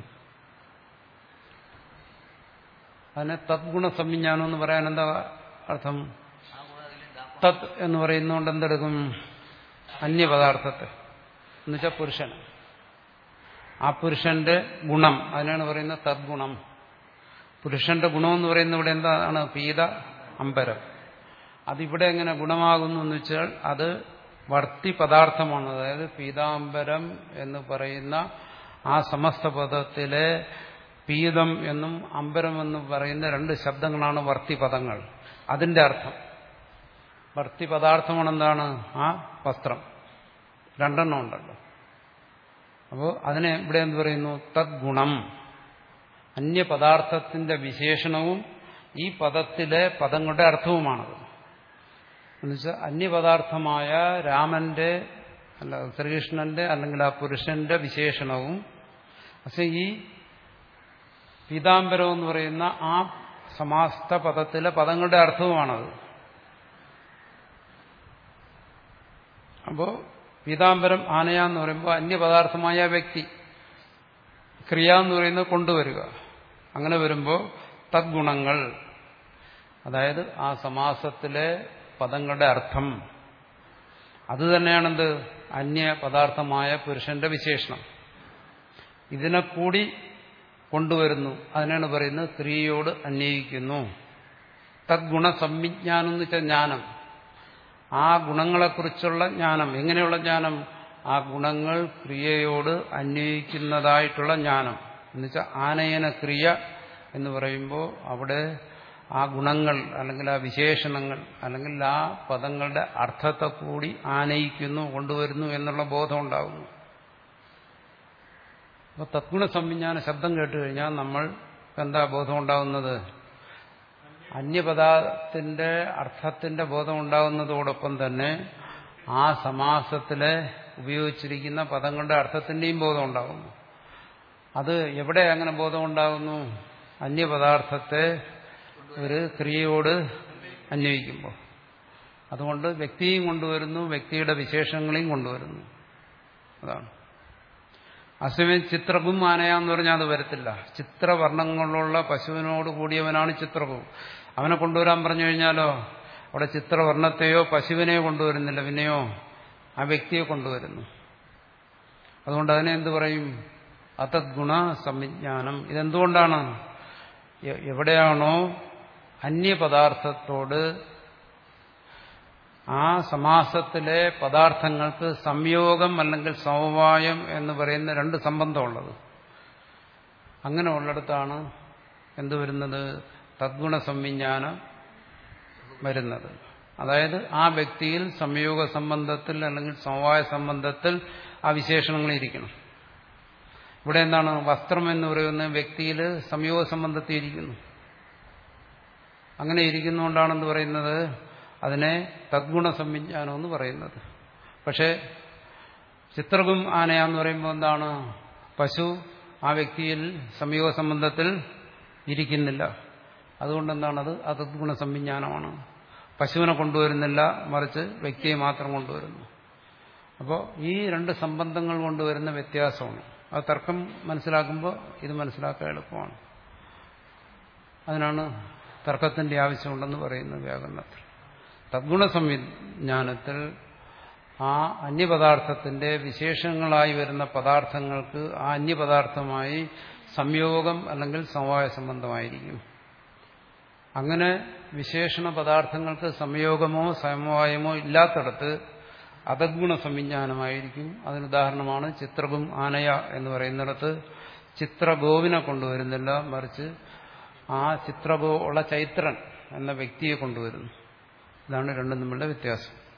അതിനെ തദ്ഗുണ സംവിജ്ഞാനം എന്ന് പറയാൻ എന്താ അർത്ഥം ആ ഗുണം അതിലുണ്ടാക്കും തത് എന്ന് പറയുന്നതുകൊണ്ട് എന്തെടുക്കും അന്യപദാർത്ഥത്തെ എന്നുവെച്ചാൽ പുരുഷൻ ആ പുരുഷന്റെ ഗുണം അതിനാണ് പറയുന്നത് തദ്ഗുണം പുരുഷന്റെ ഗുണം എന്ന് പറയുന്നത് ഇവിടെ എന്താണ് പീത അമ്പരം അതിവിടെ എങ്ങനെ ഗുണമാകുന്നു എന്ന് വെച്ചാൽ അത് വർത്തി പദാർത്ഥമാണ് അതായത് പീതാംബരം എന്ന് പറയുന്ന ആ സമസ്ത പദത്തിലെ പീതം എന്നും അമ്പരം എന്നും പറയുന്ന രണ്ട് ശബ്ദങ്ങളാണ് വർത്തി പദങ്ങൾ അതിന്റെ അർത്ഥം വർത്തി പദാർത്ഥമാണ് എന്താണ് ആ വസ്ത്രം രണ്ടെണ്ണം ഉണ്ടല്ലോ അപ്പോൾ അതിനെ ഇവിടെ എന്ത് പറയുന്നു തദ്ഗുണം അന്യപദാർത്ഥത്തിന്റെ വിശേഷണവും ഈ പദത്തിലെ പദങ്ങളുടെ അർത്ഥവുമാണത് എന്നുവെച്ചാൽ അന്യപദാർത്ഥമായ രാമന്റെ അല്ല ശ്രീകൃഷ്ണന്റെ അല്ലെങ്കിൽ ആ പുരുഷന്റെ വിശേഷണവും പക്ഷെ ഈ പീതാംബരം എന്ന് പറയുന്ന ആ സമാസ്ത പദത്തിലെ പദങ്ങളുടെ അർത്ഥവുമാണത് അപ്പോൾ പീതാംബരം ആനയ എന്ന് പറയുമ്പോൾ അന്യപദാർത്ഥമായ വ്യക്തി ക്രിയ എന്ന് പറയുന്നത് കൊണ്ടുവരിക അങ്ങനെ വരുമ്പോൾ തദ്ഗുണങ്ങൾ അതായത് ആ സമാസത്തിലെ പദങ്ങളുടെ അർത്ഥം അത് തന്നെയാണെന്ത് അന്യ പദാർത്ഥമായ പുരുഷന്റെ വിശേഷണം ഇതിനെ കൂടി കൊണ്ടുവരുന്നു അതിനാണ് പറയുന്നത് ക്രിയയോട് അന്വയിക്കുന്നു തദ്ഗുണ സംവിജ്ഞാനം എന്ന് വെച്ചാൽ ജ്ഞാനം ആ ഗുണങ്ങളെക്കുറിച്ചുള്ള ജ്ഞാനം എങ്ങനെയുള്ള ജ്ഞാനം ആ ഗുണങ്ങൾ ക്രിയയോട് അന്വയിക്കുന്നതായിട്ടുള്ള ജ്ഞാനം എന്നുവെച്ചാൽ ആനയന ക്രിയ എന്ന് പറയുമ്പോൾ അവിടെ ആ ഗുണങ്ങൾ അല്ലെങ്കിൽ ആ വിശേഷണങ്ങൾ അല്ലെങ്കിൽ ആ പദങ്ങളുടെ അർത്ഥത്തെ കൂടി ആനയിക്കുന്നു കൊണ്ടുവരുന്നു എന്നുള്ള ബോധം ഉണ്ടാകുന്നു അപ്പോൾ തത്ഗുണ സംവിജ്ഞാന ശബ്ദം കേട്ട് കഴിഞ്ഞാൽ നമ്മൾ എന്താ ബോധം ഉണ്ടാകുന്നത് അന്യപദാർത്ഥത്തിന്റെ അർത്ഥത്തിന്റെ ബോധം ഉണ്ടാകുന്നതോടൊപ്പം തന്നെ ആ സമാസത്തിലെ ഉപയോഗിച്ചിരിക്കുന്ന പദങ്ങളുടെ അർത്ഥത്തിന്റെയും ബോധം ഉണ്ടാകുന്നു അത് എവിടെ അങ്ങനെ ബോധം ഉണ്ടാകുന്നു അന്യപദാർത്ഥത്തെ ഒരു ക്രിയയോട് അന്വയിക്കുമ്പോൾ അതുകൊണ്ട് വ്യക്തിയും കൊണ്ടുവരുന്നു വ്യക്തിയുടെ വിശേഷങ്ങളെയും കൊണ്ടുവരുന്നു അതാണ് അസമയം ചിത്രകും ആനയാന്ന് പറഞ്ഞാൽ അത് വരത്തില്ല ചിത്രവർണ്ണങ്ങളുള്ള പശുവിനോട് കൂടിയവനാണ് ചിത്രകു അവനെ കൊണ്ടുവരാൻ പറഞ്ഞു കഴിഞ്ഞാലോ അവിടെ ചിത്രവർണ്ണത്തെയോ പശുവിനെയോ കൊണ്ടുവരുന്നില്ല പിന്നെയോ ആ വ്യക്തിയെ കൊണ്ടുവരുന്നു അതുകൊണ്ട് അതിനെ എന്ത് പറയും അതദ്ഗുണ സംവിജ്ഞാനം ഇതെന്തുകൊണ്ടാണ് എ- എവിടെയാണോ അന്യപദാർത്ഥത്തോട് ആ സമാസത്തിലെ പദാർത്ഥങ്ങൾക്ക് സംയോഗം അല്ലെങ്കിൽ സമവായം എന്ന് പറയുന്ന രണ്ട് സംബന്ധമുള്ളത് അങ്ങനെ ഉള്ളിടത്താണ് എന്ത് വരുന്നത് തദ്ഗുണ സംവിജ്ഞാനം വരുന്നത് അതായത് ആ വ്യക്തിയിൽ സംയോഗ സംബന്ധത്തിൽ അല്ലെങ്കിൽ സമവായ സംബന്ധത്തിൽ ആ വിശേഷണങ്ങൾ ഇരിക്കണം ഇവിടെ എന്താണ് വസ്ത്രം എന്ന് പറയുന്ന വ്യക്തിയിൽ സംയോഗ സംബന്ധത്തിൽ ഇരിക്കുന്നു അങ്ങനെ ഇരിക്കുന്നതുകൊണ്ടാണെന്ന് പറയുന്നത് അതിനെ തദ്ഗുണ സംവിജ്ഞാനം എന്ന് പറയുന്നത് പക്ഷേ ചിത്രകും ആനയാന്ന് പറയുമ്പോൾ എന്താണ് പശു ആ വ്യക്തിയിൽ സംയോഗ സംബന്ധത്തിൽ ഇരിക്കുന്നില്ല അതുകൊണ്ട് എന്താണത് അതദ്ഗുണ സംവിജ്ഞാനമാണ് പശുവിനെ കൊണ്ടുവരുന്നില്ല മറിച്ച് വ്യക്തിയെ മാത്രം കൊണ്ടുവരുന്നു അപ്പോൾ ഈ രണ്ട് സംബന്ധങ്ങൾ കൊണ്ടുവരുന്ന വ്യത്യാസമാണ് അത് തർക്കം മനസ്സിലാക്കുമ്പോൾ ഇത് മനസ്സിലാക്കാൻ എളുപ്പമാണ് അതിനാണ് തർക്കത്തിന്റെ ആവശ്യമുണ്ടെന്ന് പറയുന്നു വ്യാകരണത്തിൽ തദ്ഗുണ സംവിജ്ഞാനത്തിൽ ആ അന്യപദാർത്ഥത്തിന്റെ വിശേഷങ്ങളായി വരുന്ന പദാർത്ഥങ്ങൾക്ക് ആ അന്യപദാർത്ഥമായി സംയോഗം അല്ലെങ്കിൽ സമവായ സംബന്ധമായിരിക്കും അങ്ങനെ വിശേഷണ പദാർത്ഥങ്ങൾക്ക് സംയോഗമോ സമവായമോ ഇല്ലാത്തടത്ത് അതഗുണ സംവിജ്ഞാനമായിരിക്കും അതിനുദാഹരണമാണ് ചിത്രകും ആനയ എന്ന് പറയുന്നിടത്ത് ചിത്രഗോവിനെ കൊണ്ടുവരുന്നില്ല മറിച്ച് ആ ചിത്രഗോ ഉള്ള ചൈത്രൻ എന്ന വ്യക്തിയെ കൊണ്ടുവരുന്നു ഇതാണ് രണ്ടും തമ്മിലുള്ള വ്യത്യാസം